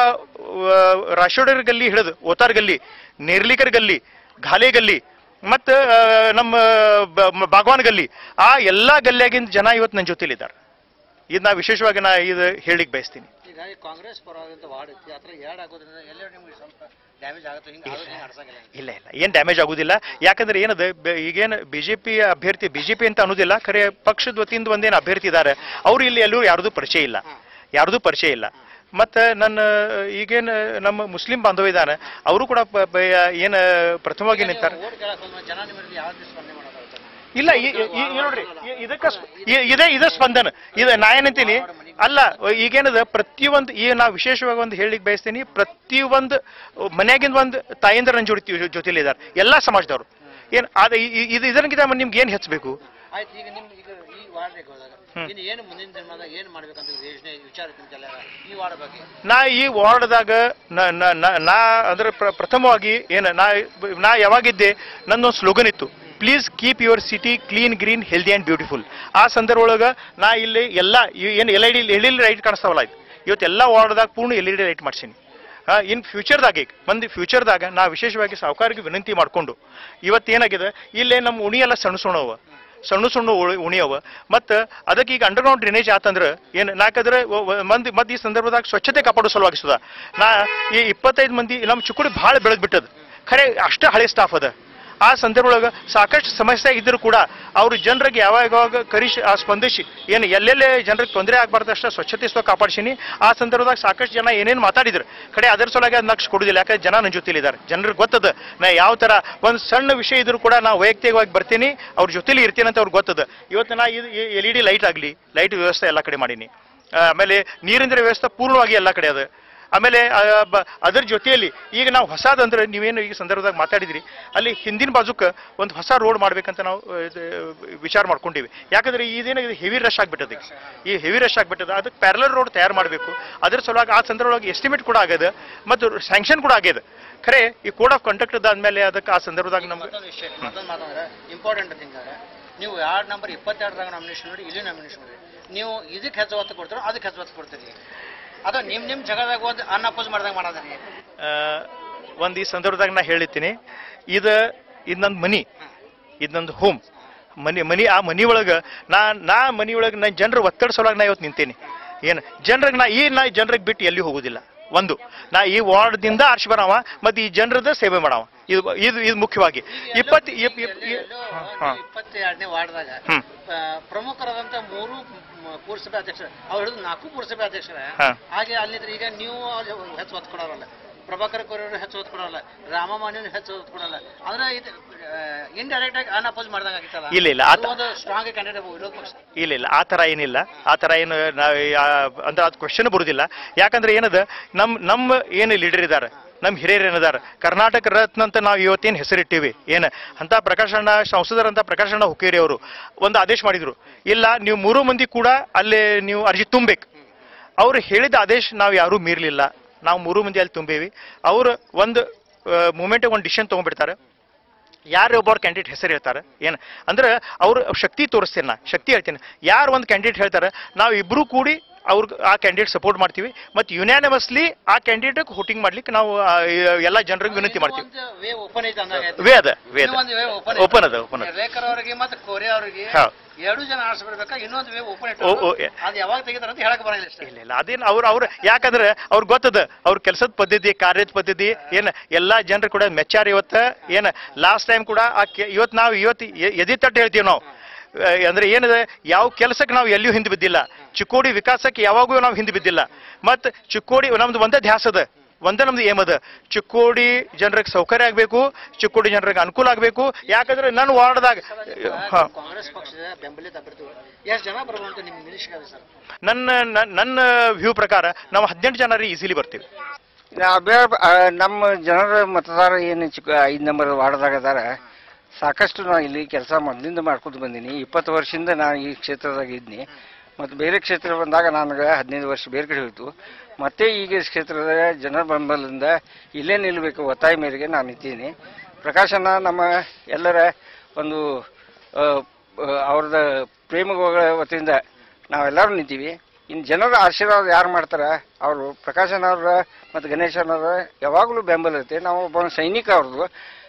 Speaker 7: ರಾಶೋಡರ್ ಗಲ್ಲಿ ಹಿಡಿದು ಓತಾರ್ ಗಲ್ಲಿ ನೇರ್ಲಿಕರ್ ಗಲ್ಲಿ ಘಾಲೆ ಗಲ್ಲಿ ಮತ್ತು ನಮ್ಮ ಬ- ಮ- ಬಾಗವಾನ್ ಗಲ್ಲಿ ಆ ಎಲ್ಲ ಗಲ್ಲಿಯಾಗಿಂದ ಜನ ಇವತ್ತು ನನ್ನ ಜೊತೆಲಿದ್ದಾರೆ ಇದು ನಾ ವಿಶೇಷವಾಗಿ ನಾ ಇದು ಹೇಳಿಕ್ ಬಯಸ್ತೀನಿ
Speaker 6: ಈಗ ಈ ಕಾಂಗ್ರೆಸ್ ಪರವಾದಂತ ವಾರ್ಡ್ ಐತಿ ಆ ಥರ ಎರಡು ಆಗೋದ್ರಿಂದ ಎಲ್ಲರೂ ನಿಮ್ಗೆ ಸ್ವಲ್ಪ ಡ್ಯಾಮೇಜ್ ಆಗುತ್ತೆ ಹಿಂಗೆ ಆಗೋದು ಹಿಂಗೆ ಅಡ್ಸಂಗಿಲ್ಲ
Speaker 7: ಇಲ್ಲ ಇಲ್ಲ ಏನ್ ಡ್ಯಾಮೇಜ್ ಆಗುದಿಲ್ಲ ಯಾಕಂದ್ರೆ ಏನದ ಬ- ಈಗೇನು ಬಿಜೆಪಿ ಅಭ್ಯರ್ಥಿ ಬಿಜೆಪಿ ಅಂತ ಅನ್ನೋದಿಲ್ಲ ಖರೆ ಪಕ್ಷದ ವತಿಯಿಂದ ಒಂದೇನು ಅಭ್ಯರ್ಥಿ ಇದ್ದಾರೆ ಅವ್ರು ಇಲ್ಲಿ ಎಲ್ಲರೂ ಯಾರ್ದು ಪರಿಚಯ ಇಲ್ಲ ಯಾರ್ದು ಪರಿಚಯ ಇಲ್ಲ ಮತ್ತ ನನ್ನ ಈಗೇನು ನಮ್ಮ ಮುಸ್ಲಿಂ ಬಾಂಧವ ಇದ್ದಾನೆ ಅವರು ಕೂಡ ಪ- ಪ- ಏನು ಪ್ರಥಮವಾಗಿ ನಿಂತಾರೆ
Speaker 6: ಓಟ್ ಕೇಳಕ್ ಹೋದ್ಮೇಲೆ ಜನ ನಿಮ್ಮ ವಿರುದ್ಧ ಯಾವ ರೀತಿ ಸ್ಪಂದನೆ ಮಾಡೋದು
Speaker 7: ಇಲ್ಲ ಈ- ಈ- ಈ- ಈ ನೋಡ್ರಿ ಈ- ಇದಕ್ಕ ಸ್ಪ- ಈ- ಇದೇ ಇದೇ ಸ್ಪಂದನ ಇದು ನಾ ಏನಂತೀನಿ ಅಲ್ಲ ಈಗೇನದ ಪ್ರತಿಯೊಂದು ಈ ನಾ ವಿಶೇಷವಾಗಿ ಒಂದು ಹೇಳಿಕ್ ಬಯಸ್ತೀನಿ ಪ್ರತಿಯೊಂದು ಮನ್ಯಾಗಿಂದ ಒಂದು ತಾಯಂದ್ರ ನನ್ನ ಜೊತೆ ಜೊತೆಲಿ ಇದ್ದಾರೆ ಎಲ್ಲಾ ಸಮಾಜದವರು ಏನ್ ಅದ ಈ- ಈ- ಇದು ಇದಕ್ಕಿಂತ ನಿಮ್ಗೆ ಏನ್ ಹೆಚ್ಚಬೇಕು
Speaker 6: ಆಯ್ತು ಈಗ ನಿಮ್ ಈಗ ಈ ವಾರ್ಡ್ಗೆ ಹೋದಾಗ ಇನ್ನು ಏನು ಮುಂದಿನ ದಿನದಾಗ ಏನು ಮಾಡ್ಬೇಕಂತ ಯೋಜನೆ ವಿಚಾರ ಇದ್ದಂತೆಲ್ಲ ಈ ವಾರ್ಡ್ ಬಗ್ಗೆ
Speaker 7: ನಾ ಈ ವಾರ್ಡ್ದಾಗ ನ- ನ- ನ- ನಾ ಅಂದ್ರೆ ಪ್ರ- ಪ್ರಥಮವಾಗಿ ಏನ ನಾ ನಾ ಯಾವಾಗಿದ್ದೆ ನನ್ನೊಂದು ಸ್ಲೋಗನ್ ಇತ್ತು please keep your city clean green healthy and beautiful ಆ ಸಂದರ್ಭ ಒಳಗ ನಾ ಇಲ್ಲಿ ಎಲ್ಲ ಏನು L I D L E light ಕಾಣಿಸ್ತಾವಲ್ಲ ಇದು ಇವತ್ತು ಎಲ್ಲ ವಾರ್ಡ್ದಾಗ ಪೂರ್ಣ ಎಲ್ ಇ ಡಿ ಲೈಟ್ ಮಾಡ್ಸೀನಿ ಇನ್ ಫ್ಯೂಚರ್ದಾಗ ಈಗ ಮಂದಿ ಫ್ಯೂಚರ್ದಾಗ ನಾ ವಿಶೇಷವಾಗಿ ಸಾಹುಕಾರಿಗೆ ವಿನಂತಿ ಮಾಡಿಕೊಂಡು ಇವತ್ತೇನಾಗಿದೆ ಇಲ್ಲೇ ನಮ್ಮ ಉಣಿ ಎಲ್ಲ ಸಣ್ಣ ಸಣ್ಣವ ಸಣ್ಣ ಸಣ್ಣ ಉಳಿ- ಉಣಿಯವ ಮತ್ತು ಅದಕ್ಕೆ ಈಗ ಅಂಡರ್ಗ್ರೌಂಡ್ ಡ್ರೈನೇಜ್ ಆತಂದ್ರೆ ಏನು ನಾಲ್ಕಂದ್ರೆ ಮಂದಿ ಮತ್ತೆ ಈ ಸಂದರ್ಭದಾಗ ಸ್ವಚ್ಛತೆ ಕಾಪಾಡೋ ಸಲುವಾಗಿ ಸುಧಾ ನಾ ಈ ಇಪ್ಪತ್ತೈದು ಮಂದಿ ನಮ್ಮ ಚುಕ್ಕುಡಿ ಭಾಳ ಬೆಳೆದ್ ಬಿಟ್ಟದ ಖರೆ ಅಷ್ಟೇ ಹಳೆ ಸ್ಟಾಫ್ ಅದ ಆ ಸಂದರ್ಭದೊಳಗೆ ಸಾಕಷ್ಟು ಸಮಸ್ಯೆ ಇದ್ದರೂ ಕೂಡ ಅವರು ಜನರಿಗೆ ಯಾವಾಗ ಯಾವಾಗ ಕರಿಸಿ ಆ ಸ್ಪಂದಿಸಿ ಏನು ಎಲ್ಲೆಲ್ಲೇ ಜನರಿಗೆ ತೊಂದರೆ ಆಗಬಾರ್ದು ಅಷ್ಟೇ ಸ್ವಚ್ಛತೆ ಸ್ವ ಕಾಪಾಡ್ಸೀನಿ ಆ ಸಂದರ್ಭದಾಗ ಸಾಕಷ್ಟು ಜನ ಏನೇನು ಮಾತಾಡಿದ್ರು ಕಡೆ ಅದರ ಸಲುವಾಗಿ ಅದು ನಕ್ಷ ಕೊಡುದಿಲ್ಲ ಯಾಕಂದ್ರೆ ಜನ ನನ್ನ ಜೊತೆಲಿ ಇದ್ದಾರೆ ಜನರಿಗೆ ಗೊತ್ತದ ನಾ ಯಾವ ಥರ ಒಂದು ಸಣ್ಣ ವಿಷಯ ಇದ್ರೂ ಕೂಡ ನಾ ವೈಯಕ್ತಿಕವಾಗಿ ಬರ್ತೀನಿ ಅವ್ರ ಜೊತೆಲಿ ಇರ್ತೀನಿ ಅಂತ ಅವ್ರಿಗೆ ಗೊತ್ತದ ಇವತ್ತು ನಾ ಇದು ಎಲ್ ಇ ಡಿ ಲೈಟ್ ಆಗಲಿ ಲೈಟ್ ವ್ಯವಸ್ಥೆ ಎಲ್ಲ ಕಡೆ ಮಾಡೀನಿ ಆ, ಆಮೇಲೆ ನೀರಿನ ವ್ಯವಸ್ಥೆ ಪೂರ್ಣವಾಗಿ ಎಲ್ಲ ಕಡೆ ಅದ ಆಮೇಲೆ ಆ, ಬ- ಅದ್ರ ಜೊತೆಯಲ್ಲಿ ಈಗ ನಾವು ಹೊಸದಂದ್ರೆ ನೀವೇನು ಈ ಸಂದರ್ಭದಾಗ ಮಾತಾಡಿದ್ರಿ ಅಲ್ಲಿ ಹಿಂದಿನ ಬಾಜುಕ ಒಂದು ಹೊಸ ರೋಡ್ ಮಾಡ್ಬೇಕಂತ ನಾವು ಆ, ಇದು, ವಿಚಾರ ಮಾಡ್ಕೊಂಡಿವಿ ಯಾಕಂದ್ರೆ ಇದೇನು ಇದು ಹೆವಿ ರಶ್ ಆಗ್ಬಿಟ್ಟದ ಈಗ. ಈ ಹೆವಿ ರಶ್ ಆಗ್ಬಿಟ್ಟದ ಅದಕ್ಕೆ ಪ್ಯಾರಲರ್ ರೋಡ್ ತಯಾರು ಮಾಡಬೇಕು ಅದ್ರ ಸಲುವಾಗಿ ಆ ಸಂದರ್ಭದೊಳಗೆ ಎಸ್ಟಿಮೇಟ್ ಕೂಡ ಆಗ್ಯದ ಮತ್ತು ಸ್ಯಾಂಕ್ಷನ್ ಕೂಡ ಆಗ್ಯದ ಖರೆ ಈ ಕೋಡ್ ಆಫ್ ಕಂಡಕ್ಟ್ ಆದ್ಮೇಲೆ ಅದಕ್ಕೆ ಆ ಸಂದರ್ಭದಾಗ ನಮ್ಗೆ
Speaker 6: ಮತ್ತೊಂದು ವಿಷಯ ಮತ್ತೊಂದು ಮಾತಂದ್ರೆ ಇಂಪಾರ್ಟೆಂಟ್ ಥಿಂಗ್ ನೀವು ಯಾರ್ಡ್ ನಂಬರ್ ಇಪ್ಪತ್ತೆರಡರಾಗ ನಾಮಿನೇಷನ್ ನೋಡಿ ಇಲ್ಲಿ ನಾಮಿನೇಷನ್ ನೋಡಿ ನೀವು ಇದಕ್ಕೆ ಹೆಚ್ಚು ಒತ್ತು ಕೊಡ್ತೀರೋ ಅದಕ್ಕೆ ಹೆಚ್ಚು ಒತ್ತು ಕೊಡ್ತೀರಿ ಅದು ನಿಮ್ಮ ನಿಮ್ಮ ಜಗದಾಗ ಒಂದು ಅನ್ಅಪೋಸ್ ಮಾಡ್ದಂಗೆ ಮಾಡೋದ್ರಿ
Speaker 7: ಆ, ಒಂದ್ ಈ ಸಂದರ್ಭದಾಗ ನಾ ಹೇಳಿರ್ತೀನಿ ಇದ ಇದು ನಂದು ಮನಿ ಇದು ನಂದು ಹೋಮ್ ಮನಿ ಮನಿ ಆ ಮನಿ ಒಳಗ ನಾ ನಾ ಮನಿ ಒಳಗೆ ನಾ ಜನರ ಒತ್ತಡ ಸಲುವಾಗಿ ನಾ ಇವತ್ತು ನಿಂತೀನಿ ಏನು ಜನರಿಗೆ ನಾ ಈ ನಾ ಜನರಿಗೆ ಬಿಟ್ಟು ಎಲ್ಲಿ ಹೋಗುದಿಲ್ಲ ಒಂದು ನಾ ಈ ವಾರ್ಡ್ದಿಂದ ಆರ್ಸಿ ಬರವ ಮತ್ತೆ ಈ ಜನರದ ಸೇವೆ ಮಾಡವ ಇದು ಇದು ಇದು ಮುಖ್ಯವಾಗಿ ಇಪ್ಪತ್ತು ಇಪ್- ಇಪ್- ಇ- ಹಾ.
Speaker 6: ಇಪ್ಪತ್ತೆರಡನೇ ವಾರ್ಡ್ದಾಗ
Speaker 7: ಹ್ಮ್.
Speaker 6: ಆ, ಪ್ರಮುಖರಾದಂತ ಮೂರು ಮ- ಪುರಸಭೆ ಅಧ್ಯಕ್ಷರು ಅವ್ರು ಹಿಡಿದು ನಾಲ್ಕು ಪುರಸಭೆ ಅಧ್ಯಕ್ಷರ
Speaker 7: ಹಾ.
Speaker 6: ಹಾಗೆ ಅಲ್ಲಿದ್ರೆ ಈಗ ನೀವು ಅಲ್ಲಿ ಹೆಚ್ಚು ಒತ್ತು ಕೊಡೋರಲ್ಲ ಪ್ರಭಾಕರ್ ಕೋರಿಯವರು ಹೆಚ್ಚು ಒತ್ತು ಕೊಡೋಲ್ಲ ರಾಮಮಾನ್ಯನು ಹೆಚ್ಚು ಒತ್ತು ಕೊಡಲ್ಲ ಅಂದ್ರೆ ಇದು ಇಂಡೈರೆಕ್ಟ್ ಆಗಿ ಅನ್ಅಪೋಸ್ ಮಾಡ್ದಂಗೆ ಆಗಿತ್ತಲ್ಲ
Speaker 7: ಇಲ್ಲ, ಇಲ್ಲ, ಆತ-
Speaker 6: ಅದು ಒಂದು ಸ್ಟ್ರಾಂಗ್ ಕ್ಯಾಂಡಿಡೇಟ್ ವಿರೋಧ ಪಕ್ಷ
Speaker 7: ಇಲ್ಲ ಇಲ್ಲ ಆ ಥರ ಏನಿಲ್ಲ ಆ ಥರ ಏನು ನಾವು ಅಂತ ಅದು ಕ್ವಶನ್ ಬರುದಿಲ್ಲ ಯಾಕಂದ್ರೆ ಏನದ ನಮ್ಮ ನಮ್ಮ ಏನು ಲೀಡರ್ ಇದ್ದಾರೆ ನಮ್ಮ ಹಿರಿಯರು ಏನಿದ್ದಾರೆ ಕರ್ನಾಟಕ ರತ್ನ ಅಂತ ನಾವು ಇವತ್ತೇನು ಹೆಸರಿಟ್ಟಿವಿ ಏನು ಅಂತ ಪ್ರಕಾಶಣ್ಣ ಸಂಸದರಂತ ಪ್ರಕಾಶಣ್ಣ ಹುಕ್ಕೇರಿ ಅವರು ಒಂದು ಆದೇಶ ಮಾಡಿದ್ರು ಇಲ್ಲ ನೀವು ಮೂರು ಮಂದಿ ಕೂಡ ಅಲ್ಲಿ ನೀವು ಅರ್ಜಿ ತುಂಬಬೇಕು ಅವ್ರು ಹೇಳಿದ ಆದೇಶ ನಾವು ಯಾರೂ ಮೀರಲಿಲ್ಲ ನಾವು ಮೂರು ಮಂದಿ ಅಲ್ಲಿ ತುಂಬೇವಿ ಅವರು ಒಂದು ಮೂಮೆಂಟಿಗೆ ಒಂದು ಡಿಸಿಷನ್ ತೊಗೊಂಡ್ಬಿಡ್ತಾರೆ ಯಾರು ಒಬ್ಬರು ಕ್ಯಾಂಡಿಡೇಟ್ ಹೆಸರು ಹೇಳ್ತಾರೆ ಏನು ಅಂದ್ರೆ ಅವ್ರ ಶಕ್ತಿ ತೋರಿಸ್ತೀನಿ ನಾ ಶಕ್ತಿ ಹೇಳ್ತೀನಿ ಯಾರು ಒಂದು ಕ್ಯಾಂಡಿಡೇಟ್ ಹೇಳ್ತಾರೆ ನಾವು ಇಬ್ರು ಕೂಡಿ ಅವ್ರ ಆ ಕ್ಯಾಂಡಿಡೇಟ್ ಸಪೋರ್ಟ್ ಮಾಡ್ತೀವಿ ಮತ್ತು ಯುನಾನಿಮಸ್ಲಿ ಆ ಕ್ಯಾಂಡಿಡೇಟ್ ವೋಟಿಂಗ್ ಮಾಡ್ಲಿಕ್ಕೆ ನಾವು ಆ, ಎಲ್ಲ ಜನರಿಗೆ ವಿನಂತಿ ಮಾಡ್ತೀವಿ
Speaker 6: ಒಂದು ವೇ ಓಪನ್ ಐತೆ ಅಂದಾಗ ಆಯ್ತು.
Speaker 7: ವೇ ಅದ ವೇ ಅದ
Speaker 6: ಇನ್ನೊಂದು ವೇ ಓಪನ್
Speaker 7: ಓಪನ್ ಅದ ಓಪನ್ ಅದ
Speaker 6: ರೇಖರ್ ಅವರಿಗೆ ಮತ್ತೆ ಕೋರಿಯಾ ಅವರಿಗೆ
Speaker 7: ಹೌದು.
Speaker 6: ಎರಡು ಜನ ಆರಿಸ್ಬಿಡ್ಬೇಕಾ ಇನ್ನೊಂದು ವೇ ಓಪನ್
Speaker 7: ಓ, ಓ,
Speaker 6: ಇಟ್ಟು
Speaker 7: ಎ-
Speaker 6: ಅದು ಯಾವಾಗ ತೆಗಿತಾರ ಅಂತ ಹೇಳಕ್ ಬರಂಗಿಲ್ಲ ಅಷ್ಟೇ
Speaker 7: ಇಲ್ಲ ಇಲ್ಲ ಅದೇನು ಅವ್ರು ಅವ್ರು ಯಾಕಂದ್ರೆ ಅವ್ರಿಗೆ ಗೊತ್ತದ ಅವ್ರ ಕೆಲಸದ ಪದ್ಧತಿ ಕಾರ್ಯದ ಪದ್ಧತಿ ಏನ್ ಎಲ್ಲಾ ಜನರು ಕೂಡ ಮೆಚ್ಚಾರ ಇವತ್ತ ಏನ್ ಲಾಸ್ಟ್ ಟೈಮ್ ಕೂಡ ಆ ಕೆ- ಇವತ್ತು ನಾವು ಇವತ್ತು ಎ- ಎದೆ ತಟ್ಟು ಹೇಳ್ತೀವಿ ನಾವು ಆ, ಅಂದ್ರೆ ಏನದ ಯಾವ ಕೆಲಸಕ್ಕೆ ನಾವು ಎಲ್ಲಿಯೂ ಹಿಂದೆ ಬಿದ್ದಿಲ್ಲ ಚಿಕ್ಕೋಡಿ ವಿಕಾಸಕ್ಕೆ ಯಾವಾಗೂ ನಾವು ಹಿಂದೆ ಬಿದ್ದಿಲ್ಲ ಮತ್ತು ಚಿಕ್ಕೋಡಿ ನಮ್ದು ಒಂದೇ ಧ್ಯಾಸ ಅದ ಒಂದೇ ನಮ್ದು ಏಮ್ ಅದ ಚಿಕ್ಕೋಡಿ ಜನರಿಗೆ ಸೌಕರ್ಯ ಆಗಬೇಕು ಚಿಕ್ಕೋಡಿ ಜನರಿಗೆ ಅನುಕೂಲ ಆಗಬೇಕು ಯಾಕಂದ್ರೆ ನನ್ನ ವಾರ್ಡ್ದಾಗ ಹಾ
Speaker 6: ಕಾಂಗ್ರೆಸ್ ಪಕ್ಷದ ಬೆಂಬಲಿತ ಅಭ್ಯರ್ಥಿಗಳು ಎಷ್ಟು ಜನ ಬರ್ಬೋದು ನಿಮ್ಗೆ ನಿರೀಕ್ಷೆ ಇದೆ ಸರ್
Speaker 7: ನನ್ನ ನನ್ನ- ನನ್ನ ವ್ಯೂ ಪ್ರಕಾರ ನಾವು ಹದಿನೆಂಟು ಜನ ಈಸಿಲಿ ಬರ್ತೀವಿ
Speaker 8: ಅಭ್ಯರ್ ಆ, ನಮ್ಮ ಜನರ ಮತದಾರ ಏನು ಚಿಕ್ಕ ಐದು ನಂಬರ್ ವಾರ್ಡ್ದಾಗ ಅದಾರ ಸಾಕಷ್ಟು ನಾ ಇಲ್ಲಿ ಕೆಲಸ ಮೊದಲಿಂದ ಮಾಡ್ಕೊತ ಬಂದೀನಿ ಇಪ್ಪತ್ತು ವರ್ಷದಿಂದ ನಾನು ಈ ಕ್ಷೇತ್ರದಾಗ ಇದ್ನಿ ಮತ್ತು ಬೇರೆ ಕ್ಷೇತ್ರ ಬಂದಾಗ ನನಗೆ ಹದಿನೈದು ವರ್ಷ ಬೇರೆ ಕಡೆ ಹೋಯ್ತು ಮತ್ತೆ ಈಗ ಈ ಕ್ಷೇತ್ರದ ಜನರ ಬೆಂಬಲದಿಂದ ಇಲ್ಲೇ ನಿಲ್ಲಬೇಕು ಒತ್ತಾಯ ಮೇರೆಗೆ ನಾನು ನಿಂತೀನಿ ಪ್ರಕಾಶನ ನಮ್ಮ ಎಲ್ಲರ ಒಂದು ಆ, ಆ, ಅವ್ರದ ಪ್ರೇಮಗಳ ವತಿಯಿಂದ ನಾವೆಲ್ಲರೂ ನಿಂತೀವಿ ಇನ್ನು ಜನರ ಆಶೀರ್ವಾದ ಯಾರು ಮಾಡ್ತಾರ ಅವರು ಪ್ರಕಾಶನ್ ಅವ್ರ ಮತ್ತು ಗಣೇಶನ್ ಅವ್ರ ಯಾವಾಗಲೂ ಬೆಂಬಲ ಇರುತ್ತೆ ನಾವು ಒಬ್ಬ ಸೈನಿಕ ಅವ್ರದ್ದು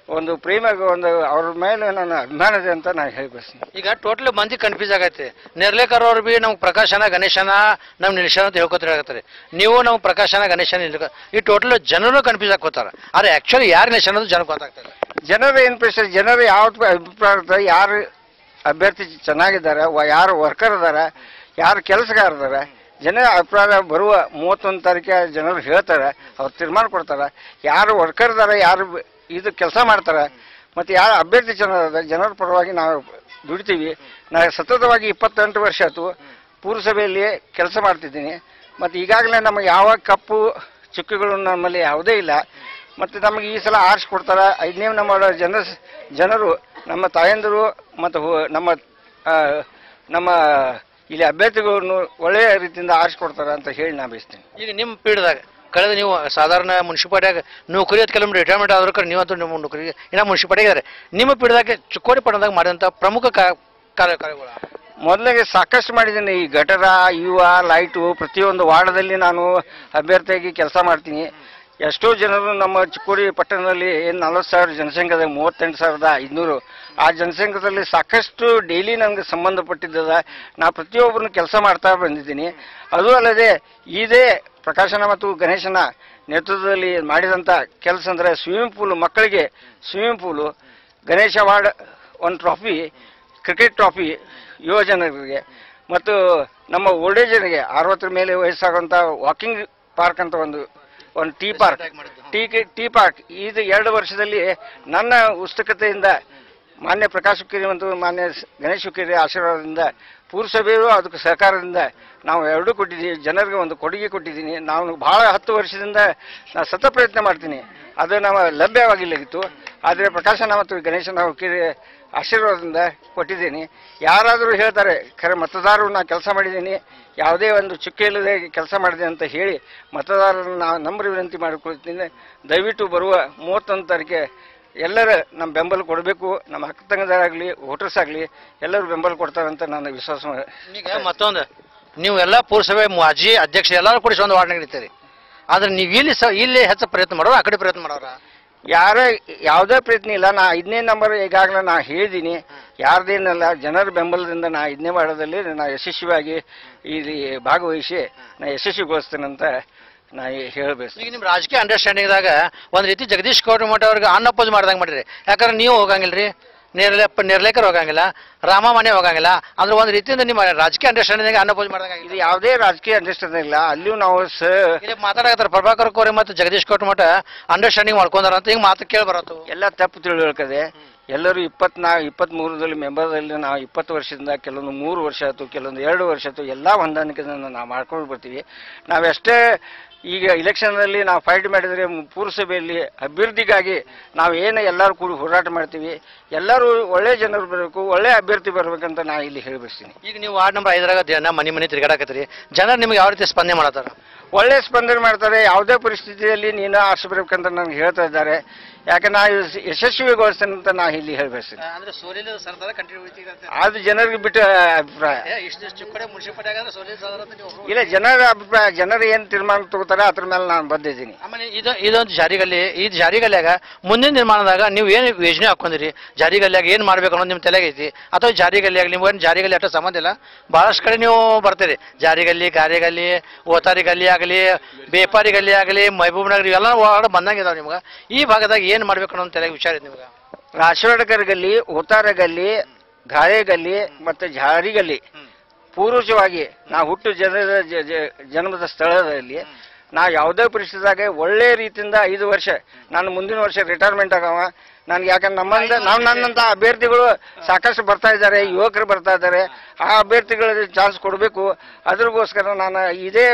Speaker 8: ಒಂದು ಪ್ರೇಮ ಒಂದು ಅವ್ರ ಮೇಲೆ ನನ್ನ ಅಭಿಮಾನ ಇದೆ ಅಂತ ನಾನು ಹೇಳ್ಬಯಸ್ತೀನಿ
Speaker 6: ಈಗ ಟೋಟಲ್ ಮಂದಿ ಕನ್ಫ್ಯೂಸ್ ಆಗೈತೆ ನಿರ್ಲೇಕರ್ ಅವ್ರು ಬಿ ನಮ್ಗೆ ಪ್ರಕಾಶನ ಗಣೇಶನ ನಮ್ ನಿಲ್ಸನ ಅಂತ ಹೇಳ್ಕೊತಾರೆ ಆಗತ್ತಾರೆ ನೀವು ನಾವು ಪ್ರಕಾಶನ ಗಣೇಶನ ನಿಲ್ಕ ಈ ಟೋಟಲ್ ಜನರು ಕನ್ಫ್ಯೂಸ್ ಆಗೋತಾರ ಆದ್ರೆ ಆಕ್ಚುಲಿ ಯಾರು ನಿಲ್ಸನ ಅನ್ನೋದು ಜನಕ್ಕೆ ಗೊತ್ತಾಗ್ತದೆ
Speaker 8: ಜನರ ಏನು ಪ್ರಶ್ನೆ ಜನರು ಯಾವ ಅಭಿಪ್ರಾಯ ಇರ್ತದೆ ಯಾರು ಅಭ್ಯರ್ಥಿ ಚೆನ್ನಾಗಿದ್ದಾರೆ ವ- ಯಾರು ವರ್ಕರ್ ಅದಾರ ಯಾರು ಕೆಲಸಗಾರ ಅದಾರ ಜನ ಅಭಿಪ್ರಾಯ ಬರುವ ಮೂವತ್ತೊಂದು ತಾರೀಕಿಗೆ ಜನರು ಹೇಳ್ತಾರೆ ಅವ್ರು ತೀರ್ಮಾನ ಕೊಡ್ತಾರೆ ಯಾರು ವರ್ಕರ್ ಅದಾರ ಯಾರು ಬ- ಇದು ಕೆಲಸ ಮಾಡ್ತಾರೆ ಮತ್ತು ಯಾರು ಅಭ್ಯರ್ಥಿ ಚೆನ್ನಾಗಿದೆ ಜನರ ಪರವಾಗಿ ನಾವು ದುಡಿತೀವಿ ನಾನು ಸತತವಾಗಿ ಇಪ್ಪತ್ತೆಂಟು ವರ್ಷ ಆಯ್ತು ಪುರಸಭೆಯಲ್ಲಿ ಕೆಲಸ ಮಾಡ್ತಿದ್ದೀನಿ ಮತ್ತು ಈಗಾಗಲೇ ನಮಗೆ ಯಾವ ಕಪ್ಪು ಚುಕ್ಕಿಗಳು ನಮ್ಮಲ್ಲಿ ಯಾವುದೇ ಇಲ್ಲ ಮತ್ತು ನಮಗೆ ಈ ಸಲ ಆರ್ಸ್ ಕೊಡ್ತಾರೆ ಐದನೇ ನಮ್ಮ ಜನ ಜನರು ನಮ್ಮ ತಾಯಂದಿರು ಮತ್ತು ಹು- ನಮ್ಮ ಆ, ನಮ್ಮ ಇಲ್ಲಿ ಅಭ್ಯರ್ಥಿಗಳನ್ನು ಒಳ್ಳೆಯ ರೀತಿಯಿಂದ ಆರ್ಸ್ ಕೊಡ್ತಾರೆ ಅಂತ ಹೇಳಿ ನಾ ಬಯಸ್ತೀನಿ
Speaker 6: ಈಗ ನಿಮ್ಮ ಪೀಡ್ದಾಗ ಕಳೆದ ನೀವು ಸಾಧಾರಣ ಮುನ್ಸಿಪಾಲ್ಟಿಯಾಗ ನೌಕರಿ ಅಂತ ಕೆಲವೊಮ್ಮೆ ರಿಟೈರ್ಮೆಂಟ್ ಆದ್ರೂ ಕರೆ ನೀವಂತೂ ನಿಮ್ಮ ನೌಕರಿ ಇನ್ನ ಮುನ್ಸಿಪಾಲ್ಟಿ ಇದ್ದಾರೆ ನಿಮ್ಮ ಪೀಡ್ದಾಗ ಚಿಕ್ಕೋಡಿ ಪಟ್ಟಣದಾಗ ಮಾಡಿದಂಥ ಪ್ರಮುಖ ಕಾ- ಕಾರ್ಯ ಕಾರ್ಯಗಳು
Speaker 8: ಮೊದಲಿಗೆ ಸಾಕಷ್ಟು ಮಾಡಿದ್ದೀನಿ ಈ ಗಟರ ಯುವ ಲೈಟು ಪ್ರತಿಯೊಂದು ವಾರ್ಡದಲ್ಲಿ ನಾನು ಅಭ್ಯರ್ಥಿಯಾಗಿ ಕೆಲಸ ಮಾಡ್ತೀನಿ ಎಷ್ಟೋ ಜನರು ನಮ್ಮ ಚಿಕ್ಕೋಡಿ ಪಟ್ಟಣದಲ್ಲಿ ಏನು ನಲವತ್ತು ಸಾವಿರ ಜನಸಂಖ್ಯೆ ಇದೆ ಮೂವತ್ತೆಂಟು ಸಾವಿರದ ಐದುನೂರು ಆ ಜನಸಂಖ್ಯೆದಲ್ಲಿ ಸಾಕಷ್ಟು ಡೈಲಿ ನನಗೆ ಸಂಬಂಧಪಟ್ಟಿದ್ದದ ನಾ ಪ್ರತಿಯೊಬ್ಬರನ್ನು ಕೆಲಸ ಮಾಡ್ತಾ ಬಂದಿದ್ದೀನಿ ಅದು ಅಲ್ಲದೆ ಇದೇ ಪ್ರಕಾಶನ ಮತ್ತು ಗಣೇಶನ ನೇತೃತ್ವದಲ್ಲಿ ಮಾಡಿದಂಥ ಕೆಲಸ ಅಂದರೆ ಸ್ವಿಮ್ಮಿಂಗ್ ಪೂಲ್ ಮಕ್ಕಳಿಗೆ ಸ್ವಿಮ್ಮಿಂಗ್ ಪೂಲು ಗಣೇಶ ಅವಾರ್ಡ್ ಒಂದು ಟ್ರಾಫಿ ಕ್ರಿಕೆಟ್ ಟ್ರಾಫಿ ಯುವ ಜನರಿಗೆ ಮತ್ತು ನಮ್ಮ ಓಲ್ಡೇಜರಿಗೆ ಅರವತ್ತರ ಮೇಲೆ ವಯಸ್ಸಾಗುವಂಥ ವಾಕಿಂಗ್ ಪಾರ್ಕ್ ಅಂತ ಒಂದು ಒಂದು tea park tea tea park ಇದು ಎರಡು ವರ್ಷದಲ್ಲಿ ನನ್ನ ಉತ್ಸುಕತೆಯಿಂದ ಮಾನ್ಯ ಪ್ರಕಾಶ್ ಹುಕ್ಕೇರಿ ಮತ್ತು ಮಾನ್ಯ ಸ್- ಗಣೇಶ್ ಹುಕ್ಕೇರಿ ಆಶೀರ್ವಾದದಿಂದ ಪುರಸಭೆಯು ಅದಕ್ಕೆ ಸಹಕಾರದಿಂದ ನಾವು ಎರಡೂ ಕೊಟ್ಟಿದ್ದೀವಿ ಜನರಿಗೆ ಒಂದು ಕೊಡುಗೆ ಕೊಟ್ಟಿದ್ದೀನಿ ನಾವು ಬಹಳ ಹತ್ತು ವರ್ಷದಿಂದ ನಾನು ಸತ ಪ್ರಯತ್ನ ಮಾಡ್ತೀನಿ ಅದು ನಮ್ಮ ಲಭ್ಯವಾಗಿಲ್ಲಗಿತ್ತು ಆದರೆ ಪ್ರಕಾಶನ ಮತ್ತು ಗಣೇಶನ ಹುಕ್ಕೇರಿ ಆಶೀರ್ವಾದದಿಂದ ಕೊಟ್ಟಿದ್ದೀನಿ ಯಾರಾದರೂ ಹೇಳ್ತಾರೆ ಖರೆ ಮತದಾರರು ನಾ ಕೆಲಸ ಮಾಡಿದ್ದೀನಿ ಯಾವುದೇ ಒಂದು ಚುಕ್ಕೆ ಇಲ್ಲದೆ ಕೆಲಸ ಮಾಡಿದೆ ಅಂತ ಹೇಳಿ ಮತದಾರರನ್ನು ನಾವು ನಂಬರ್ ವಿನಂತಿ ಮಾಡಿಕೊಳ್ತೀನಿ ದಯವಿಟ್ಟು ಬರುವ ಮೂವತ್ತೊಂದು ತಾರೀಕೆ ಎಲ್ಲರ ನಮ್ಮ ಬೆಂಬಲ ಕೊಡಬೇಕು ನಮ್ಮ ಅಕ್ಕ ತಂಗದಾರಾಗಲಿ ವೋಟರ್ಸ್ ಆಗಲಿ ಎಲ್ಲರೂ ಬೆಂಬಲ ಕೊಡ್ತಾರಂತ ನನ್ನ ವಿಶ್ವಾಸ ಮಾ-
Speaker 6: ಈಗ ಮತ್ತೊಂದು ನೀವು ಎಲ್ಲ ಪುರಸಭೆ ಮಾಜಿ ಅಧ್ಯಕ್ಷ ಎಲ್ಲರೂ ಕೂಡಿಸಿ ಒಂದು ವಾರ್ಡ್ನಾಗ ನಿಂತೀರಿ ಆದ್ರೆ ನೀವು ಇಲ್ಲಿ ಸ ಇಲ್ಲಿ ಹೆಚ್ಚು ಪ್ರಯತ್ನ ಮಾಡೋರು ಆ ಕಡೆ ಪ್ರಯತ್ನ ಮಾಡೋರ
Speaker 8: ಯಾರೇ ಯಾವುದೇ ಪ್ರಯತ್ನ ಇಲ್ಲ ನಾ ಐದನೇ ನಂಬರ್ ಈಗಾಗಲೇ ನಾ ಹೇಳಿದ್ದೀನಿ ಯಾರ್ದೇನಲ್ಲ ಜನರ ಬೆಂಬಲದಿಂದ ನಾ ಐದನೇ ವಾರ್ಡದಲ್ಲಿ ನಾ ಯಶಸ್ವಿಯಾಗಿ ಇಲ್ಲಿ ಭಾಗವಹಿಸಿ ನಾ ಯಶಸ್ವಿಗೊಳಿಸ್ತೇನೆ ಅಂತ ನಾ ಹೇಳಬೇಕು
Speaker 6: ಈಗ ನಿಮ್ಮ ರಾಜಕೀಯ ಅಂಡರ್ಸ್ಟ್ಯಾಂಡಿಂಗ್ದಾಗ ಒಂದು ರೀತಿ ಜಗದೀಶ್ ಕೌಟಮಠ ಅವ್ರಿಗೆ ಅನ್ಅಪೋಸ್ ಮಾಡ್ದಂಗೆ ಮಾಡಿರಿ ಯಾಕಂದ್ರೆ ನೀವು ಹೋಗಂಗಿಲ್ಲ ರೀ ನೇರ್ಲೆ ನೇರ್ಲೇಕರ್ ಹೋಗಂಗಿಲ್ಲ ರಾಮಮನೆ ಹೋಗಂಗಿಲ್ಲ ಅಂದ್ರೆ ಒಂದು ರೀತಿಯಿಂದ ನಿಮ್ಮ ರಾಜಕೀಯ ಅಂಡರ್ಸ್ಟ್ಯಾಂಡಿಂಗ್ ಅನ್ಅಪೋಸ್ ಮಾಡ್ದಂಗೆ
Speaker 8: ಇದು ಯಾವುದೇ ರಾಜಕೀಯ ಅಂಡರ್ಸ್ಟ್ಯಾಂಡಿಂಗ್ ಇಲ್ಲ ಅಲ್ಲಿಯೂ ನಾವು ಸ
Speaker 6: ಇಲ್ಲಿ ಮಾತಾಡಕತ್ತಾರ ಪ್ರಭಾಕರ್ ಕೋರೆ ಮತ್ತು ಜಗದೀಶ್ ಕೌಟಮಠ ಅಂಡರ್ಸ್ಟ್ಯಾಂಡಿಂಗ್ ಮಾಡ್ಕೊಂಡಾರ ಅಂತ ಈಗ ಮಾತು ಕೇಳಿ ಬರತ್ತು
Speaker 8: ಎಲ್ಲ ತಪ್ಪು ತಿಳುವಳಿಕದೆ ಎಲ್ಲರೂ ಇಪ್ಪತ್ನಾ ಇಪ್ಪತ್ತ್ಮೂರರಲ್ಲಿ ಮೆಂಬರ್ದಲ್ಲಿ ನಾವು ಇಪ್ಪತ್ತು ವರ್ಷದಿಂದ ಕೆಲವೊಂದು ಮೂರು ವರ್ಷ ಆಯ್ತು ಕೆಲವೊಂದು ಎರಡು ವರ್ಷ ಆಯ್ತು ಎಲ್ಲ ಹೊಂದಾಣಿಕೆಯನ್ನು ನಾವು ಮಾಡ್ಕೊಂಡು ಬರ್ತೀವಿ ನಾವೆಷ್ಟೇ ಈಗ ಇಲೆಕ್ಷನ್ನಲ್ಲಿ ನಾವು ಫೈಟ್ ಮಾಡಿದರೆ ಮು- ಪುರಸಭೆಯಲ್ಲಿ ಅಭಿವೃದ್ಧಿಗಾಗಿ ನಾವು ಏನು ಎಲ್ಲರೂ ಕೂಡಿ ಹೋರಾಟ ಮಾಡ್ತೀವಿ ಎಲ್ಲರೂ ಒಳ್ಳೆ ಜನರು ಬರಬೇಕು ಒಳ್ಳೆ ಅಭ್ಯರ್ಥಿ ಬರ್ಬೇಕಂತ ನಾ ಇಲ್ಲಿ ಹೇಳ್ಬಿಡ್ತೀನಿ
Speaker 6: ಈಗ ನೀವು ವಾರ್ಡ್ ನಂಬರ್ ಐದರಾಗ ದಿನ ಮನೆ ಮನೆ ತಿರುಗಾಡಕತ್ತೀರಿ ಜನರು ನಿಮ್ಗೆ ಯಾವ ರೀತಿ ಸ್ಪಂದನೆ ಮಾಡತ್ತಾರ
Speaker 8: ಒಳ್ಳೆ ಸ್ಪಂದನೆ ಮಾಡ್ತಾರೆ ಯಾವುದೇ ಪರಿಸ್ಥಿತಿಯಲ್ಲಿ ನೀನು ಆರಿಸಬೇಕಂತ ನನಗೆ ಹೇಳ್ತಾ ಇದ್ದಾರೆ ಯಾಕೆ ನಾ ಯಶ್- ಯಶಸ್ವಿಗೊಳಿಸ್ತೇನೆ ಅಂತ ನಾ ಇಲ್ಲಿ ಹೇಳ್ಬಯಸ್ತೀನಿ
Speaker 6: ಅಂದ್ರೆ ಸೋಲಿನ ಸರ್ದಾರ ಕಂಟಿನ್ಯೂ
Speaker 8: ಅದು ಜನರಿಗೆ ಬಿಟ್ಟ ಅಭಿಪ್ರಾಯ
Speaker 6: ಇಷ್ಟು ಚಿಕ್ಕಡೆ ಮುನ್ಸಿಪಾಲಿಟಿ ಆಗಂದ್ರೆ ಸೋಲಿನ ಸರ್ದಾರ ಅಂತ ನೀವು ಒಬ್ರು-
Speaker 8: ಇಲ್ಲ ಜನರ ಅಭಿಪ್ರಾಯ ಜನರು ಏನು ತೀರ್ಮಾನ ತಗೋತಾರೆ ಅದ್ರ ಮೇಲೆ ನಾನು ಬಂದಿದ್ದೀನಿ
Speaker 6: ಆಮೇಲೆ ಇದು ಇದೊಂದು ಜಾರಿಗಲ್ಲಿ ಈ ಜಾರಿಗಲ್ಯಾಗ ಮುಂದಿನ ನಿರ್ಮಾಣದಾಗ ನೀವು ಏನು ಯೋಜನೆ ಹಾಕೊಂಡಿರಿ ಜಾರಿಗಲ್ಯಾಗ ಏನು ಮಾಡ್ಬೇಕು ಅನ್ನೋದು ನಿಮ್ಮ ತಲೆಗೆ ಐತಿ ಅಥವಾ ಜಾರಿಗಲ್ಲಿಯಾಗ ನೀವು ಏನು ಜಾರಿಗಲ್ಲಿ ಅಷ್ಟು ಸಂಬಂಧ ಇಲ್ಲ ಭಾಳಷ್ಟು ಕಡೆ ನೀವು ಬರ್ತೀರಿ ಜಾರಿಗಲ್ಲಿ ಗಾರಿಗಲ್ಲಿ ಓತಾರಿ ಗಲ್ಲಿ ಆಗಲಿ ಬೇಪಾರಿ ಗಲ್ಲಿ ಆಗಲಿ ಮಹಬೂಬ್ ನಗರ್ ಇವೆಲ್ಲ ವಾರ್ಡ್ ಬಂದಂಗೆ ಇದಾವೆ ನಿಮ್ಗೆ ಈ ಭಾಗದಾಗ ಏನು ಮಾಡ್ಬೇಕು ಅನ್ನೋ ತಲೆಗೆ ವಿಚಾರ ಐತಿ ನಿಮ್ಗೆ
Speaker 8: ರಾಶವಾಡಕರ್ ಗಲ್ಲಿ ಓತಾರ ಗಲ್ಲಿ ಗಾಳೆ ಗಲ್ಲಿ ಮತ್ತು ಜಾರಿ ಗಲ್ಲಿ ಪೂರ್ವಜವಾಗಿ ನಾ ಹುಟ್ಟು ಜನದ ಜ- ಜ- ಜನ್ಮದ ಸ್ಥಳದಲ್ಲಿ ನಾ ಯಾವುದೇ ಪರಿಸ್ಥಿತಿದಾಗ ಒಳ್ಳೆ ರೀತಿಯಿಂದ ಐದು ವರ್ಷ ನಾನು ಮುಂದಿನ ವರ್ಷ ರಿಟೈರ್ಮೆಂಟ್ ಆಗವ ನನ್ಗೆ ಯಾಕಂದ್ರೆ ನಮ್ಮಂದ ನಾವು ನನ್ನಂತ ಅಭ್ಯರ್ಥಿಗಳು ಸಾಕಷ್ಟು ಬರ್ತಾ ಇದ್ದಾರೆ ಯುವಕರು ಬರ್ತಾ ಇದ್ದಾರೆ ಆ ಅಭ್ಯರ್ಥಿಗಳಿಗೆ ಚಾನ್ಸ್ ಕೊಡಬೇಕು ಅದ್ರಗೋಸ್ಕರ ನಾನು ಇದೇ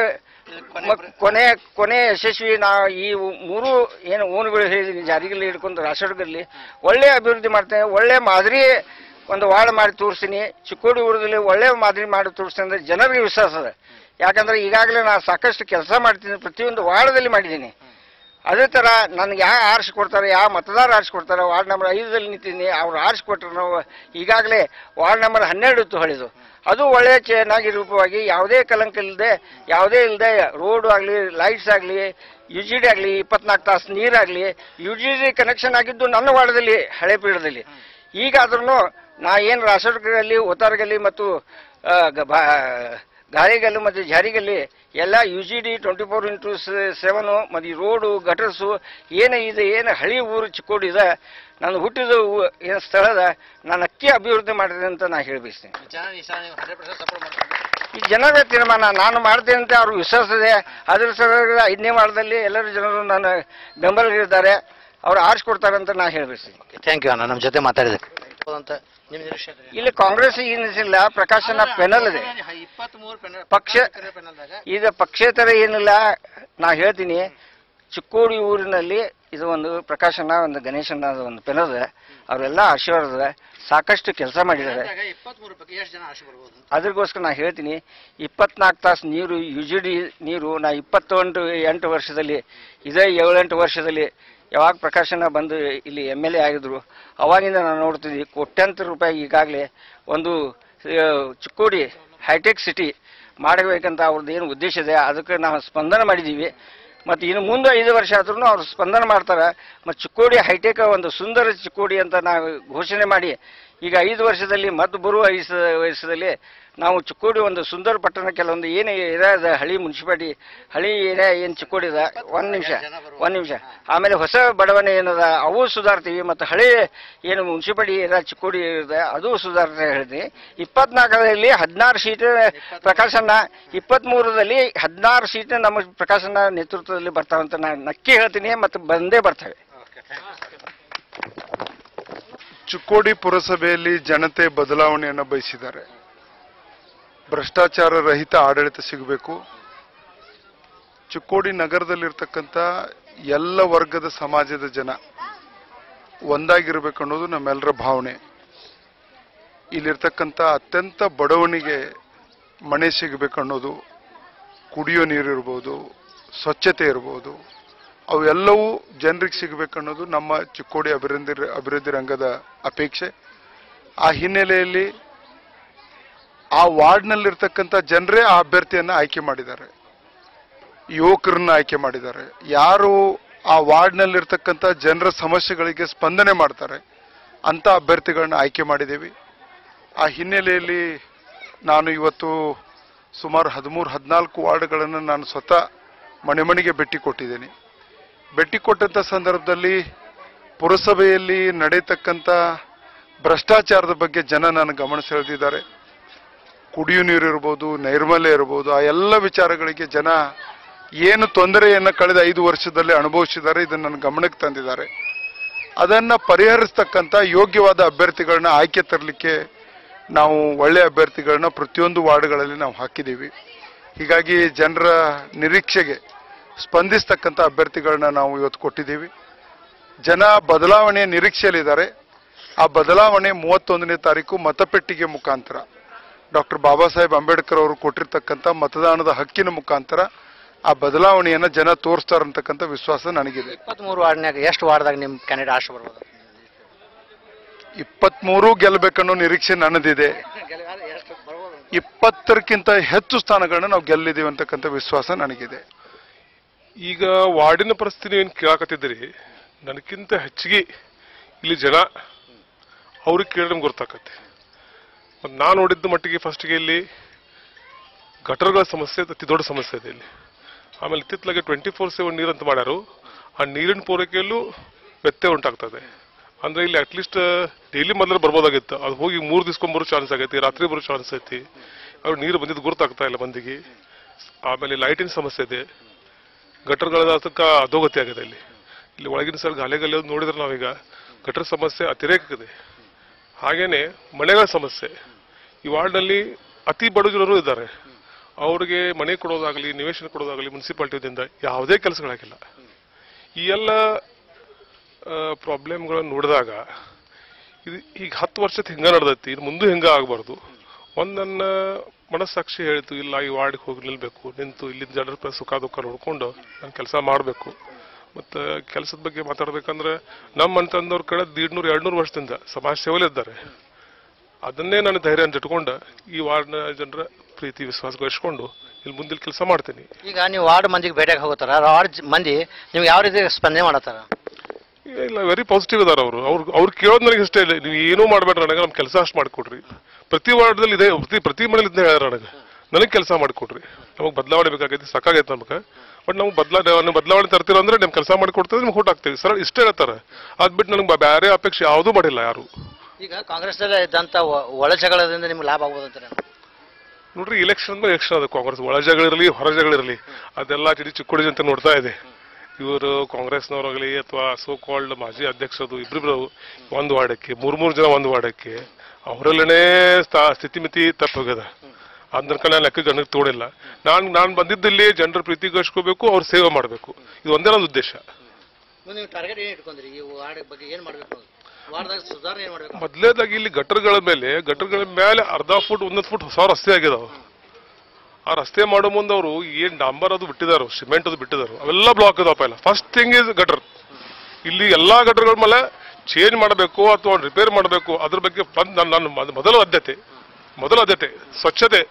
Speaker 8: ಮ- ಕೊನೆ ಕೊನೆ ಯಶಸ್ವಿ ನಾ ಈ ಉ- ಮೂರು ಏನು ಊನುಗಳು ಹೇಳಿದ್ದೀನಿ ಜಾರಿಗಲ್ಲಿ ಹಿಡ್ಕೊಂಡು ರಾಷ್ಟ್ರದಲ್ಲಿ ಒಳ್ಳೆ ಅಭಿವೃದ್ಧಿ ಮಾಡ್ತೇನೆ ಒಳ್ಳೆ ಮಾದರಿ ಒಂದು ವಾರ್ಡ್ ಮಾಡಿ ತೋರಿಸ್ತೀನಿ ಚಿಕ್ಕೋಡಿ ಊರದಲ್ಲಿ ಒಳ್ಳೆ ಮಾದರಿ ಮಾಡಿ ತೋರಿಸ್ತೀನಿ ಅಂದ್ರೆ ಜನರಿಗೆ ವಿಶ್ವಾಸ ಅದ ಯಾಕಂದ್ರೆ ಈಗಾಗಲೇ ನಾನು ಸಾಕಷ್ಟು ಕೆಲಸ ಮಾಡ್ತೀನಿ ಪ್ರತಿಯೊಂದು ವಾರ್ಡದಲ್ಲಿ ಮಾಡಿದ್ದೀನಿ ಅದೇ ಥರ ನನಗೆ ಯಾವ ಆರಿಸಿ ಕೊಡ್ತಾರೆ ಯಾವ ಮತದಾರ ಆರಿಸಿ ಕೊಡ್ತಾರೆ ವಾರ್ಡ್ ನಂಬರ್ ಐದರಲ್ಲಿ ನಿಂತಿದ್ದೀನಿ ಅವ್ರು ಆರಿಸಿ ಕೊಟ್ಟರು ನಾವು ಈಗಾಗಲೇ ವಾರ್ಡ್ ನಂಬರ್ ಹನ್ನೆರಡು ಇತ್ತು ಹೊಳಿದು ಅದು ಒಳ್ಳೆಯ ಚೆನ್ನಾಗಿ ರೂಪವಾಗಿ ಯಾವುದೇ ಕಲಂಕ ಇಲ್ಲದೆ ಯಾವುದೇ ಇಲ್ಲದೆ ರೋಡ್ ಆಗಲಿ ಲೈಟ್ಸ್ ಆಗಲಿ ಯು ಜಿ ಡಿ ಆಗಲಿ ಇಪ್ಪತ್ನಾಲ್ಕು ತಾಸು ನೀರಾಗಲಿ ಯು ಜಿ ಡಿ ಕನೆಕ್ಷನ್ ಆಗಿದ್ದು ನನ್ನ ವಾರ್ಡದಲ್ಲಿ ಹಳೆ ಪೀಠದಲ್ಲಿ ಈಗಾದ್ರೂ ನಾ ಏನು ರಾಸೋಟಗಲ್ಲಿ ಓತಾರಗಲ್ಲಿ ಮತ್ತು ಆ, ಗ- ಬಾ- ಗಾಳಿಗಲ್ಲು ಮತ್ತು ಜಾರಿಗಲ್ಲಿ ಎಲ್ಲ U G D twenty four into seven ಮತ್ತು ಈ ರೋಡು ಗಟರ್ಸು ಏನು ಇದೆ ಏನು ಹಳಿ ಊರು ಚಿಕ್ಕೋಡಿ ಇದೆ ನಾನು ಹುಟ್ಟಿದ ಊ- ಏನು ಸ್ಥಳದ ನಾನು ಅಕ್ಕಿ ಅಭಿವೃದ್ಧಿ ಮಾಡಿದೆ ಅಂತ ನಾ ಹೇಳಬಯಸ್ತೀನಿ ಈ ಜನರ ತೀರ್ಮಾನ ನಾನು ಮಾಡ್ತೇನೆ ಅಂತ ಅವ್ರ ವಿಶ್ವಾಸ ಇದೆ ಅದ್ರ ಸಲುವಾಗಿ ಐದನೇ ವಾರದಲ್ಲಿ ಎಲ್ಲರೂ ಜನರು ನನ್ನ ಬೆಂಬಲವಿದ್ದಾರೆ ಅವ್ರು ಆರಿಸ್ಕೊಡ್ತಾರೆ ಅಂತ ನಾ ಹೇಳಬಯಸ್ತೀನಿ
Speaker 6: ಥ್ಯಾಂಕ್ ಯು ಅಣ್ಣ ನಮ್ಮ ಜೊತೆ ಮಾತಾಡಿದಕ್ಕೆ ಅಂತ ನಿಮ್ಮ ನಿರೀಕ್ಷೆ
Speaker 8: ಇಲ್ಲಿ ಕಾಂಗ್ರೆಸ್ ಏನಿಲ್ಲ ಪ್ರಕಾಶನ ಪೆನಲ್ ಇದೆ ಪಕ್ಷ ಇದು ಪಕ್ಷೇತರ ಏನಿಲ್ಲ ನಾ ಹೇಳ್ತೀನಿ ಚಿಕ್ಕೋಡಿ ಊರಿನಲ್ಲಿ ಇದು ಒಂದು ಪ್ರಕಾಶನ ಒಂದು ಗಣೇಶನ ಒಂದು ಪೆನಲ್ ಇದೆ ಅವರೆಲ್ಲ ಆಶೀರ್ವಾದ ಸಾಕಷ್ಟು ಕೆಲಸ ಮಾಡಿದ್ದಾರೆ ಅದ್ರಗೋಸ್ಕರ ನಾ ಹೇಳ್ತೀನಿ ಇಪ್ಪತ್ನಾಲ್ಕು ತಾಸು ನೀರು ಯು ಜಿ ಡಿ ನೀರು ನಾ ಇಪ್ಪತ್ತೊಂದು ಎಂಟು ವರ್ಷದಲ್ಲಿ ಇದೇ ಏಳೆಂಟು ವರ್ಷದಲ್ಲಿ ಯಾವಾಗ ಪ್ರಕಾಶನ ಬಂದು ಇಲ್ಲಿ ಎಮ್ ಎಲ್ ಎ ಆಗಿದ್ರು ಅವಾಗಿಂದ ನಾವು ನೋಡ್ತಿದ್ವಿ ಕೋಟ್ಯಾಂತರ ರೂಪಾಯಿ ಈಗಾಗಲೇ ಒಂದು ಆ, ಚಿಕ್ಕೋಡಿ ಹೈಟೆಕ್ ಸಿಟಿ ಮಾಡಬೇಕಂತ ಅವ್ರದ್ದು ಏನು ಉದ್ದೇಶ ಇದೆ ಅದಕ್ಕೆ ನಾವು ಸ್ಪಂದನ ಮಾಡಿದ್ದೀವಿ ಮತ್ತು ಇನ್ನು ಮುಂದೆ ಐದು ವರ್ಷ ಆದ್ರೂ ಅವ್ರು ಸ್ಪಂದನ ಮಾಡ್ತಾರೆ ಮತ್ತು ಚಿಕ್ಕೋಡಿ ಹೈಟೆಕ್ ಒಂದು ಸುಂದರ ಚಿಕ್ಕೋಡಿ ಅಂತ ನಾವು ಘೋಷಣೆ ಮಾಡಿ ಈಗ ಐದು ವರ್ಷದಲ್ಲಿ ಮತ್ತು ಬರುವ ಐದು ವಯಸ್ಸದಲ್ಲಿ ನಾವು ಚಿಕ್ಕೋಡಿ ಒಂದು ಸುಂದರ ಪಟ್ಟಣ ಕೆಲವೊಂದು ಏನು ಏರಿಯಾ ಇದೆ ಹಳಿ ಮುನ್ಸಿಪಾಲಿಟಿ ಹಳಿ ಏರಿಯಾ ಏನು ಚಿಕ್ಕೋಡಿ ಇದೆ ಒಂದು ನಿಮಿಷ ಒಂದು ನಿಮಿಷ ಆಮೇಲೆ ಹೊಸ ಬಡವಣೆ ಏನದ ಅವು ಸುಧಾರ್ತೀವಿ ಮತ್ತು ಹಳೆ ಏನು ಮುನ್ಸಿಪಾಲಿಟಿ ಏರಿಯಾ ಚಿಕ್ಕೋಡಿ ಇದೆ ಅದು ಸುಧಾರಿಸ್ತಾ ಹೇಳ್ತೀನಿ ಇಪ್ಪತ್ನಾಲ್ಕರಲ್ಲಿ ಹದಿನಾರು ಸೀಟ್ ಪ್ರಕಾಶನ ಇಪ್ಪತ್ತ್ಮೂರರಲ್ಲಿ ಹದಿನಾರು ಸೀಟ್ ನಮ್ಮ ಪ್ರಕಾಶನ ನೇತೃತ್ವದಲ್ಲಿ ಬರ್ತಾವಂತ ನಾನು ನಕ್ಕಿ ಹೇಳ್ತೀನಿ ಮತ್ತು ಬಂದೇ ಬರ್ತವೆ
Speaker 9: ಚಿಕ್ಕೋಡಿ ಪುರಸಭೆಯಲ್ಲಿ ಜನತೆ ಬದಲಾವಣೆಯನ್ನು ಬಯಸಿದ್ದಾರೆ ಭ್ರಷ್ಟಾಚಾರ ರಹಿತ ಆಡಳಿತ ಸಿಗಬೇಕು ಚಿಕ್ಕೋಡಿ ನಗರದಲ್ಲಿರ್ತಕ್ಕಂಥ ಎಲ್ಲ ವರ್ಗದ ಸಮಾಜದ ಜನ ಒಂದಾಗಿರ್ಬೇಕು ಅನ್ನೋದು ನಮ್ಮೆಲ್ಲರ ಭಾವನೆ ಇಲ್ಲಿರ್ತಕ್ಕಂಥ ಅತ್ಯಂತ ಬಡವನಿಗೆ ಮನೆ ಸಿಗಬೇಕು ಅನ್ನೋದು ಕುಡಿಯೋ ನೀರು ಇರ್ಬೋದು ಸ್ವಚ್ಛತೆ ಇರ್ಬೋದು ಅವೆಲ್ಲವೂ ಜನರಿಗೆ ಸಿಗಬೇಕು ಅನ್ನೋದು ನಮ್ಮ ಚಿಕ್ಕೋಡಿ ಅಭಿವೃದ್ಧಿ ಅಭಿವೃದ್ಧಿ ರಂಗದ ಅಪೇಕ್ಷೆ ಆ ಹಿನ್ನೆಲೆಯಲ್ಲಿ ಆ ವಾರ್ಡ್ನಲ್ಲಿರ್ತಕ್ಕಂಥ ಜನರೇ ಆ ಅಭ್ಯರ್ಥಿಯನ್ನ ಆಯ್ಕೆ ಮಾಡಿದ್ದಾರೆ ಯುವಕರನ್ನ ಆಯ್ಕೆ ಮಾಡಿದ್ದಾರೆ ಯಾರು ಆ ವಾರ್ಡ್ನಲ್ಲಿರ್ತಕ್ಕಂಥ ಜನರ ಸಮಸ್ಯೆಗಳಿಗೆ ಸ್ಪಂದನೆ ಮಾಡ್ತಾರೆ ಅಂತ ಅಭ್ಯರ್ಥಿಗಳನ್ನ ಆಯ್ಕೆ ಮಾಡಿದ್ದೀವಿ ಆ ಹಿನ್ನೆಲೆಯಲ್ಲಿ ನಾನು ಇವತ್ತು ಸುಮಾರು ಹದಿಮೂರು ಹದಿನಾಲ್ಕು ವಾರ್ಡ್ಗಳನ್ನು ನಾನು ಸ್ವತಃ ಮನೆ ಮನೆಗೆ ಭೇಟಿ ಕೊಟ್ಟಿದ್ದೇನೆ ಭೇಟಿ ಕೊಟ್ಟಂಥ ಸಂದರ್ಭದಲ್ಲಿ ಪುರಸಭೆಯಲ್ಲಿ ನಡೆಯತಕ್ಕಂಥ ಭ್ರಷ್ಟಾಚಾರದ ಬಗ್ಗೆ ಜನ ನನ್ನ ಗಮನ ಸೆಳೆದಿದ್ದಾರೆ ಕುಡಿಯೋ ನೀರು ಇರ್ಬೋದು ನೈರ್ಮಲ್ಯ ಇರ್ಬೋದು ಆ ಎಲ್ಲ ವಿಚಾರಗಳಿಗೆ ಜನ ಏನು ತೊಂದರೆಯನ್ನು ಕಳೆದ ಐದು ವರ್ಷದಲ್ಲಿ ಅನುಭವಿಸಿದ್ದಾರೆ ಇದನ್ನು ನನ್ನ ಗಮನಕ್ಕೆ ತಂದಿದ್ದಾರೆ ಅದನ್ನ ಪರಿಹರಿಸ್ತಕ್ಕಂಥ ಯೋಗ್ಯವಾದ ಅಭ್ಯರ್ಥಿಗಳನ್ನ ಆಯ್ಕೆ ತರಲಿಕ್ಕೆ ನಾವು ಒಳ್ಳೆಯ ಅಭ್ಯರ್ಥಿಗಳನ್ನ ಪ್ರತಿಯೊಂದು ವಾರ್ಡ್ಗಳಲ್ಲಿ ನಾವು ಹಾಕಿದ್ದೀವಿ ಹೀಗಾಗಿ ಜನರ ನಿರೀಕ್ಷೆಗೆ ಸ್ಪಂದಿಸ್ತಕ್ಕಂಥ ಅಭ್ಯರ್ಥಿಗಳನ್ನ ನಾವು ಇವತ್ತು ಕೊಟ್ಟಿದ್ದೀವಿ ಜನ ಬದಲಾವಣೆಯ ನಿರೀಕ್ಷೆಯಲ್ಲಿದ್ದಾರೆ ಆ ಬದಲಾವಣೆ ಮೂವತ್ತೊಂದನೇ ತಾರೀಕು ಮತಪೆಟ್ಟಿಗೆ ಮುಖಾಂತರ ಡಾಕ್ಟರ್ ಬಾಬಾ ಸಾಹೇಬ್ ಅಂಬೇಡ್ಕರ್ ಅವರು ಕೊಟ್ಟಿರ್ತಕ್ಕಂಥ ಮತದಾನದ ಹಕ್ಕಿನ ಮುಖಾಂತರ ಆ ಬದಲಾವಣೆಯನ್ನ ಜನ ತೋರಿಸ್ತಾರಂತಕ್ಕಂಥ ವಿಶ್ವಾಸ ನನಗಿದೆ
Speaker 6: ಇಪ್ಪತ್ಮೂರು ವಾರ್ಡ್ನಾಗ ಎಷ್ಟು ವಾರ್ಡ್ದಾಗ ನಿಮ್ಮ ಕ್ಯಾಂಡಿಡೇಟ್ ಆಶೆ ಬರ್ಬೋದು
Speaker 9: ಇಪ್ಪತ್ಮೂರು ಗೆಲ್ಲಬೇಕನ್ನೋ ನಿರೀಕ್ಷೆ ನನ್ನದಿದೆ ಇಪ್ಪತ್ತರಕ್ಕಿಂತ ಹೆಚ್ಚು ಸ್ಥಾನಗಳನ್ನ ನಾವು ಗೆಲ್ಲಿದ್ದೀವಿ ಅಂತಕ್ಕಂಥ ವಿಶ್ವಾಸ ನನಗಿದೆ
Speaker 10: ಈಗ ವಾರ್ಡಿನ ಪರಿಸ್ಥಿತಿ ಏನು ಕೇಳಾಕತ್ತಿದ್ರಿ ನನಗಿಂತ ಹೆಚ್ಚಿಗೆ ಇಲ್ಲಿ ಜನ ಅವ್ರಿಗೆ ಕೇಳಿ ನಮ್ಗೆ ಗೊತ್ತಾಕತ್ತೆ ಮತ್ತು ನಾನು ನೋಡಿದ್ದ ಮಟ್ಟಿಗೆ ಫಸ್ಟ್ಗೆ ಇಲ್ಲಿ ಗಟರ್ಗಳ ಸಮಸ್ಯೆ ಅತಿ ದೊಡ್ಡ ಸಮಸ್ಯೆ ಇದೆ ಇಲ್ಲಿ ಆಮೇಲೆ ಇತ್ತಿತ್ತಲಾಗೆ ಟ್ವೆಂಟಿ ಫೋರ್ ಸೆವೆನ್ ನೀರು ಅಂತ ಮಾಡ್ಯಾರು ಆ ನೀರಿನ ಪೂರೈಕೆಯಲ್ಲೂ ವ್ಯತ್ಯಯ ಉಂಟಾಗ್ತದೆ ಅಂದ್ರೆ ಇಲ್ಲಿ ಅಟ್ಲೀಸ್ಟ್ ಡೈಲಿ ಮೊದಲು ಬರ್ಬೋದಾಗಿತ್ತು ಅದು ಹೋಗಿ ಮೂರು ದಿವ್ಸಕ್ಕೆ ಬರೋ ಚಾನ್ಸ್ ಆಗೈತಿ ರಾತ್ರಿ ಬರೋ ಚಾನ್ಸ್ ಐತಿ ಅವ್ರು ನೀರು ಬಂದಿದ್ದು ಗುರುತಾಗ್ತಾ ಇಲ್ಲ ಮಂದಿಗೆ ಆಮೇಲೆ ಲೈಟಿನ ಸಮಸ್ಯೆ ಇದೆ ಗಟರ್ಗಳ ಅದಕ್ಕೆ ಅಧೋಗತಿ ಆಗಿದೆ ಇಲ್ಲಿ ಇಲ್ಲಿ ಒಳಗಿನ ಸರ್ ಗಾಲೆಗಲ್ಲಿ ನೋಡಿದ್ರೆ ನಾವೀಗ ಗಟರ್ ಸಮಸ್ಯೆ ಅತಿರೇಕ ಇದೆ ಹಾಗೇನೆ ಮನೆಗಳ ಸಮಸ್ಯೆ ಈ ವಾರ್ಡ್ನಲ್ಲಿ ಅತಿ ಬಡ ಜನರು ಇದ್ದಾರೆ ಅವ್ರಿಗೆ ಮನೆ ಕೊಡೋದಾಗಲಿ ನಿವೇಶನ ಕೊಡೋದಾಗಲಿ ಮುನ್ಸಿಪಾಲ್ಟಿಯಿಂದ ಯಾವುದೇ ಕೆಲಸಗಳಾಗಿಲ್ಲ ಈ ಎಲ್ಲ ಪ್ರಾಬ್ಲಮ್ಗಳನ್ನು ನೋಡಿದಾಗ ಇದು ಈಗ ಹತ್ತು ವರ್ಷದ ಹಿಂಗ ನಡೆದೈತಿ ಇದು ಮುಂದೆ ಹಿಂಗ ಆಗಬಾರ್ದು ಒಂದು ನನ್ನ ಮನಸ್ಸಾಕ್ಷಿ ಹೇಳಿತು ಇಲ್ಲ ಈ ವಾರ್ಡ್ಗೆ ಹೋಗಿ ನಿಲ್ಬೇಕು ನಿಂತು ಇಲ್ಲಿನ ಜನರ ಪ- ಸುಖ ದುಃಖ ನೋಡ್ಕೊಂಡು ನಾನು ಕೆಲಸ ಮಾಡಬೇಕು ಮತ್ತು ಕೆಲಸದ ಬಗ್ಗೆ ಮಾತಾಡ್ಬೇಕಂದ್ರೆ ನಮ್ಮ ಅಂತಂದವ್ರ ಕಡೆ ದೀಡ್ನೂರು ಎರಡ್ನೂರು ವರ್ಷದಿಂದ ಸಮಾಜ ಸೇವೆಲಿ ಇದ್ದಾರೆ ಅದನ್ನೇ ನಾನು ಧೈರ್ಯ ಇಟ್ಕೊಂಡು ಈ ವಾರ್ಡ್ನ ಜನರ ಪ್ರೀತಿ ವಿಶ್ವಾಸ ಗಳಿಸ್ಕೊಂಡು ಇಲ್ಲಿ ಮುಂದೆ ಕೆಲಸ ಮಾಡ್ತೀನಿ
Speaker 6: ಈಗ ನೀವು ವಾರ್ಡ್ ಮಂದಿಗೆ ಭೇಟಿಯಾಗಿ ಹೋಗ್ತಾರ ವಾರ್ಡ್ ಜ- ಮಂದಿ ನಿಮ್ಗೆ ಯಾವ ರೀತಿ ಸ್ಪಂದನೆ ಮಾಡತ್ತಾರ
Speaker 10: ಇಲ್ಲ ವೆರಿ ಪಾಸಿಟಿವ್ ಇದಾರೆ ಅವರು ಅವ್ರು ಅವ್ರು ಕೇಳೋದು ನನಗೆ ಇಷ್ಟ ಇಲ್ಲ ನೀವು ಏನೂ ಮಾಡಬೇಡ್ರಿ ನನಗೆ ನಮ್ಮ ಕೆಲಸ ಅಷ್ಟು ಮಾಡಿಕೊಡ್ರಿ ಪ್ರತಿ ವಾರ್ಡ್ದಲ್ಲಿ ಇದೆ ಪ್ರತಿ ಪ್ರತಿ ಮನೇಲಿ ಇದ್ದೇ ಹೇಳ್ಯಾರ ನನಗೆ ನನಗೆ ಕೆಲಸ ಮಾಡಿಕೊಡ್ರಿ ನಮಗೆ ಬದಲಾವಣೆ ಬೇಕಾಗೈತಿ ಸಾಕಾಗೈತೆ ನಮ್ಗೆ ಬಟ್ ನಮ್ಗೆ ಬದಲಾ ನೀವು ಬದಲಾವಣೆ ತರ್ತೀರ ಅಂದ್ರೆ ನಿಮ್ಗೆ ಕೆಲಸ ಮಾಡಿ ಕೊಡ್ತೀವಿ ನಿಮ್ಗೆ ಊಟ ಹಾಕ್ತೀವಿ ಸರ್ ಇಷ್ಟೇ ಹೇಳ್ತಾರೆ ಅದ್ ಬಿಟ್ಟು ನನಗೆ ಬೇರೆ ಅಪೇಕ್ಷೆ ಯಾವುದೂ ಮಾಡಿಲ್ಲ ಯಾರು
Speaker 6: ಈಗ ಕಾಂಗ್ರೆಸ್ನಲ್ಲಿ ಇದ್ದಂಥ ಒ- ಒಳ ಜಗಳದಿಂದ ನಿಮ್ಗೆ ಲಾಭ ಆಗ್ಬೋದು ಅಂತಾರೆ
Speaker 10: ನೋಡ್ರಿ ಇಲೆಕ್ಷನ್ ಮೇಲೆ ಎಲೆಕ್ಷನ್ ಅದು ಕಾಂಗ್ರೆಸ್ ಒಳ ಜಗಳಿರಲಿ ಹೊರ ಜಗಳಿರಲಿ ಅದೆಲ್ಲ ಚಿಡಿ ಚಿಕ್ಕೋಡಿ ಅಂತ ನೋಡ್ತಾ ಇದೆ ಇವರು ಕಾಂಗ್ರೆಸ್ನವರಾಗಲಿ ಅಥವಾ ಸೋ ಕಾಲ್ಡ್ ಮಾಜಿ ಅಧ್ಯಕ್ಷರು ಇಬ್ರಿಬ್ರು ಒಂದು ವಾರ್ಡಕ್ಕೆ ಮೂರ್ ಮೂರು ಜನ ಒಂದು ವಾರ್ಡಕ್ಕೆ ಅವರಲ್ಲೇ ಸ್ಥಿತಿಮಿತಿ ತಪ್ಪಿ ಹೋಗ್ಯದ ಅದನ್ನ ಕಡೆ ನಾನು ಲೆಕ್ಕ ಜನಕ್ಕೆ ತೋಡಿಲ್ಲ ನಾನು ನಾನು ಬಂದಿದ್ದಲ್ಲಿ ಜನರ ಪ್ರೀತಿ ಗಳಿಸ್ಕೋಬೇಕು ಅವ್ರ ಸೇವೆ ಮಾಡಬೇಕು ಇದು ಒಂದೇ ನನ್ನ ಉದ್ದೇಶ
Speaker 6: ನೀವು ಟಾರ್ಗೆಟ್ ಏನು ಇಟ್ಕೊಂಡ್ರಿ ಈ ವಾರ್ಡ್ ಬಗ್ಗೆ ಏನು ಮಾಡಬೇಕು ವಾರ್ಡ್ದಾಗ ಸುಧಾರಣೆ ಏನು ಮಾಡಬೇಕು
Speaker 10: ಮೊದಲೇದಾಗಿ ಇಲ್ಲಿ ಗಟರ್ಗಳ ಮೇಲೆ ಗಟರ್ಗಳ ಮೇಲೆ ಅರ್ಧ ಫುಟ್ ಒಂದೊಂದು ಫುಟ್ ಹೊಸ ರಸ್ತೆ ಆಗಿದಾವ ಆ ರಸ್ತೆ ಮಾಡೋ ಮುಂದೆ ಅವರು ಏನ್ ಡಾಂಬರ್ ಅದು ಬಿಟ್ಟಿದಾರೋ ಸಿಮೆಂಟ್ ಅದು ಬಿಟ್ಟಿದಾರೋ ಅವೆಲ್ಲ ಬ್ಲಾಕ್ ಇದಾವಪ್ಪ ಇಲ್ಲ ಫಸ್ಟ್ ಥಿಂಗ್ ಇಸ್ ಗಟರ್ ಇಲ್ಲಿ ಎಲ್ಲಾ ಗಟರ್ಗಳ ಮೇಲೆ ಚೇಂಜ್ ಮಾಡಬೇಕು ಅಥವಾ ರಿಪೇರ್ ಮಾಡಬೇಕು ಅದ್ರ ಬಗ್ಗೆ ಬಂದ್ ನನ್ನ ನನ್ನ ಮೊದ- ಮೊದಲ ಆದ್ಯತೆ ಮೊದಲ ಆದ್ಯತೆ ಸ್ವಚ್ಛತೆ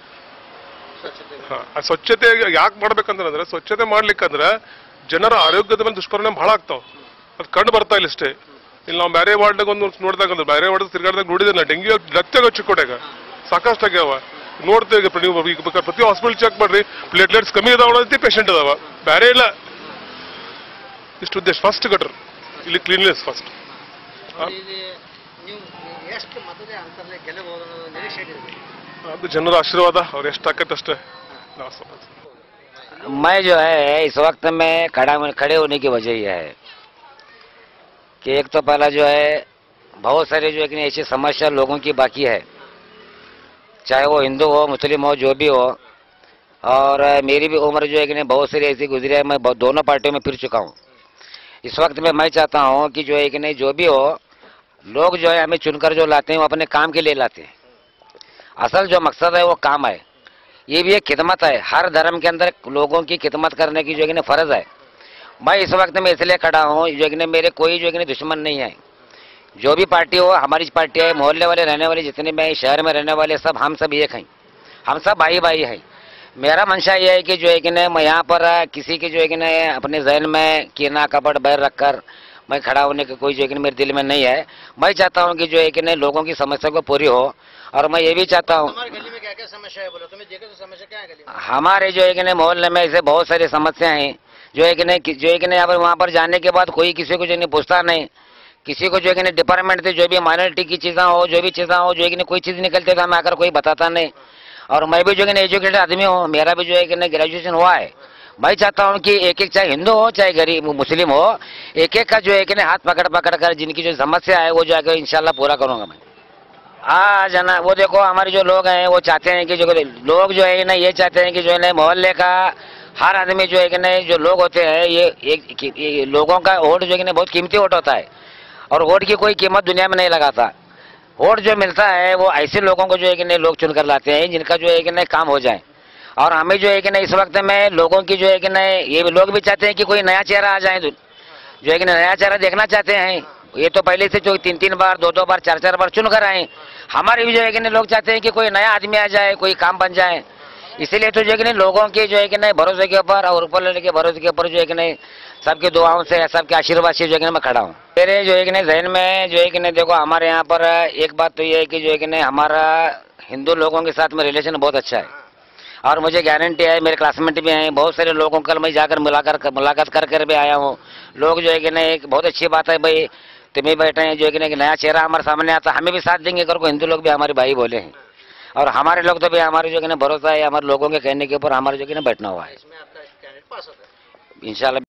Speaker 10: ಹಾ, ಆ ಸ್ವಚ್ಛತೆ ಯಾಕೆ ಮಾಡ್ಬೇಕಂತಂದ್ರೆ ಸ್ವಚ್ಛತೆ ಮಾಡ್ಲಿಕ್ಕಂದ್ರೆ ಜನರ ಆರೋಗ್ಯದ ಮೇಲೆ ದುಷ್ಪರಿಣಾಮ ಬಹಳ ಆಗ್ತಾವ ಅದು ಕಂಡು ಬರ್ತಾ ಇಲ್ಲ ಇಷ್ಟೇ ಇಲ್ಲಿ ನಾವು ಬೇರೆ ವಾರ್ಡ್ನಾಗ ಒಂದು ನೋಡಿದಾಗ ಅಂದ್ರೆ ಬೇರೆ ವಾರ್ಡ್ ತಿರ್ಗಾಡ್ದಾಗ ನೋಡಿದ್ರೆ ನಾ ಡೆಂಗ್ಯೂ ಲತ್ತೆಗ ಚಿಕ್ಕೋಟ್ಯಾಗ ಸಾಕಷ್ಟು ಆಗ್ಯಾವ ನೋಡ್ತೇವೆ ಈಗ ನೀವು ಈಗ ಬೇಕಾದ್ರೆ ಪ್ರತಿ ಹಾಸ್ಪಿಟಲ್ ಚೆಕ್ ಮಾಡ್ರಿ ಪ್ಲೇಟ್ಲೆಟ್ಸ್ ಕಮ್ಮಿ ಇದಾವ ಅಂತ ಪೇಷಂಟ್ ಇದಾವ ಬೇರೆ ಇಲ್ಲ ಇಷ್ಟು ಉದ್ದೇಶ ಫಸ್ಟ್ ಗಟ್ರ್ ಇಲ್ಲಿ ಕ್ಲೀನ್ನೆಸ್ ಫಸ್ಟ್
Speaker 6: ಇಲ್ಲಿ ನೀವು ಎಷ್ಟು ಮತದ ಅಂತರಲ್ಲೇ ಗೆಲ್ಲಬಹುದು ಅನ್ನೋದು ನಿರೀಕ್ಷೆ ಇಟ್ಟಿದ್ದೀರಿ
Speaker 10: ಅದು ಜನರ ಆಶೀರ್ವಾದ ಅವ್ರು ಎಷ್ಟು ಆಕತ್ತೆ ಅಷ್ಟೇ ನಾವು ಸ್ವಲ್ಪ
Speaker 11: मैं जो है इस वक्त में खड़ा खड़े होने की वजह यह है कि एक तो पहला जो है बहुत सारे जो है कि ऐसी समस्या लोगों की बाकी है चाहे वो हिंदू हो मुस्लिम हो जो भी हो और अ, मेरी भी उम्र जो है कि नहीं बहुत सारी ऐसी गुजरी है मैं बहुत- दोनों पार्टियों में फिर चुका हूँ इस वक्त में मैं चाहता हूँ कि जो है कि नहीं जो भी हो लोग जो है हमें चुनकर जो लाते हैं वो अपने काम के लिए लाते हैं असल जो मकसद है वो काम है ये भी एक खिदमत है हर धर्म के अंदर लोगों की खिदमत करने की जो है कि नहीं फर्ज है मैं इस वक्त में इसलिए खड़ा हूँ जो है कि नहीं मेरे कोई जो है कि नहीं दुश्मन नहीं है जो भी पार्टी हो हमारी पार्टी है मोहल्ले वाले रहने वाले जितने भी हैं, शहर में रहने वाले सब हम सब एक हैं हम सब भाई भाई हैं मेरा मंशा ये है कि जो है कि नहीं मैं यहाँ पर अ, किसी के जो है कि नहीं अपने जहन में कीना कपट बैर रखकर मैं खड़ा होने का कोई जो है कि नहीं मेरे दिल में नहीं है मैं चाहता हूँ कि जो है कि नहीं लोगों की समस्या को पूरी हो और मैं ये भी चाहता हूँ
Speaker 6: हमारे गली में क्या क्या समस्या है बोलो तुम्हें देखे तो समस्या क्या है गली में
Speaker 11: हमारे जो है कि नहीं मोहल्ले में ऐसे बहुत सारी समस्याएं हैं जो है कि नहीं कि- जो है कि नहीं यहाँ पर वहाँ पर जाने के बाद कोई किसी को जो है नहीं पूछता नहीं किसी को जो है कि नहीं डिपार्टमेंट से जो भी माइनॉरिटी की चीज़ें हो जो भी चीज़ें हो जो है कि नहीं कोई चीज़ निकलती है तो हमें आकर कोई बताता नहीं और मैं भी जो है कि नहीं एजुकेटेड आदमी हूँ मेरा भी जो है कि नहीं ग्रेजुएशन हुआ है मैं चाहता हूँ कि एक एक चाहे हिंदू हो चाहे गरीब मुस्लिम हो एक एक का जो है कि नहीं हाथ पकड़ पकड़ कर जिनकी जो समस्या है वो जो है कि इंशाल्लाह पूरा करूंगा मैं हाँ जना वो देखो हमारे जो लोग हैं वो चाहते हैं कि जो लोग जो है ना ये चाहते हैं कि जो है ना मोहल्ले का हर आदमी जो है कि नहीं जो लोग होते हैं ये एक ये लोगों का वोट जो है कि नहीं बहुत कीमती वोट होता है और वोट की कोई कीमत दुनिया में नहीं लगाता वोट जो मिलता है वो ऐसे लोगों को जो है कि नहीं लोग चुनकर लाते हैं जिनका जो है कि नहीं काम हो जाए और हमें जो है कि नहीं इस वक्त में लोगों की जो है कि नहीं ये भी लोग भी चाहते हैं कि कोई नया चेहरा आ जाए जो है कि नया चेहरा देखना चाहते हैं ये तो पहले से जो तीन तीन बार दो दो बार चार चार बार चुन कर आए हमारे भी जो है कि नहीं लोग चाहते हैं कि कोई नया आदमी आ जाए कोई काम बन जाए इसीलिए तो जो है कि नहीं लोगों के जो है कि नहीं भरोसे के ऊपर और ऊपर लेने के भरोसे के ऊपर जो है कि नहीं सबके दुआओं से सबके आशीर्वाद से जो है कि नहीं मैं खड़ा हूँ मेरे जो है कि नहीं जहन में जो है कि नहीं देखो हमारे यहाँ पर एक बात तो ये है कि जो है कि नहीं हमारा हिंदू लोगों के साथ में रिलेशन बहुत अच्छा है और मुझे गारंटी है मेरे क्लासमेट भी हैं बहुत सारे लोगों को कल मैं जाकर मुलाकात मुलाकात कर कर भी आया हूँ लोग जो है कि नहीं एक बहुत अच्छी बात है भाई तुम ही बैठे हैं जो है कि नहीं एक नया चेहरा हमारे सामने आता हमें भी साथ देंगे कर को हिंदू लोग भी हमारे भाई बोले हैं और हमारे लोग तो भी हमारे जो है कि ना भरोसा है हमारे लोगों के कहने के ऊपर हमारे जो है कि ना बैठना हुआ है
Speaker 6: इसमें आपका कैंडिडेट पास होता है
Speaker 11: इंशाल्लाह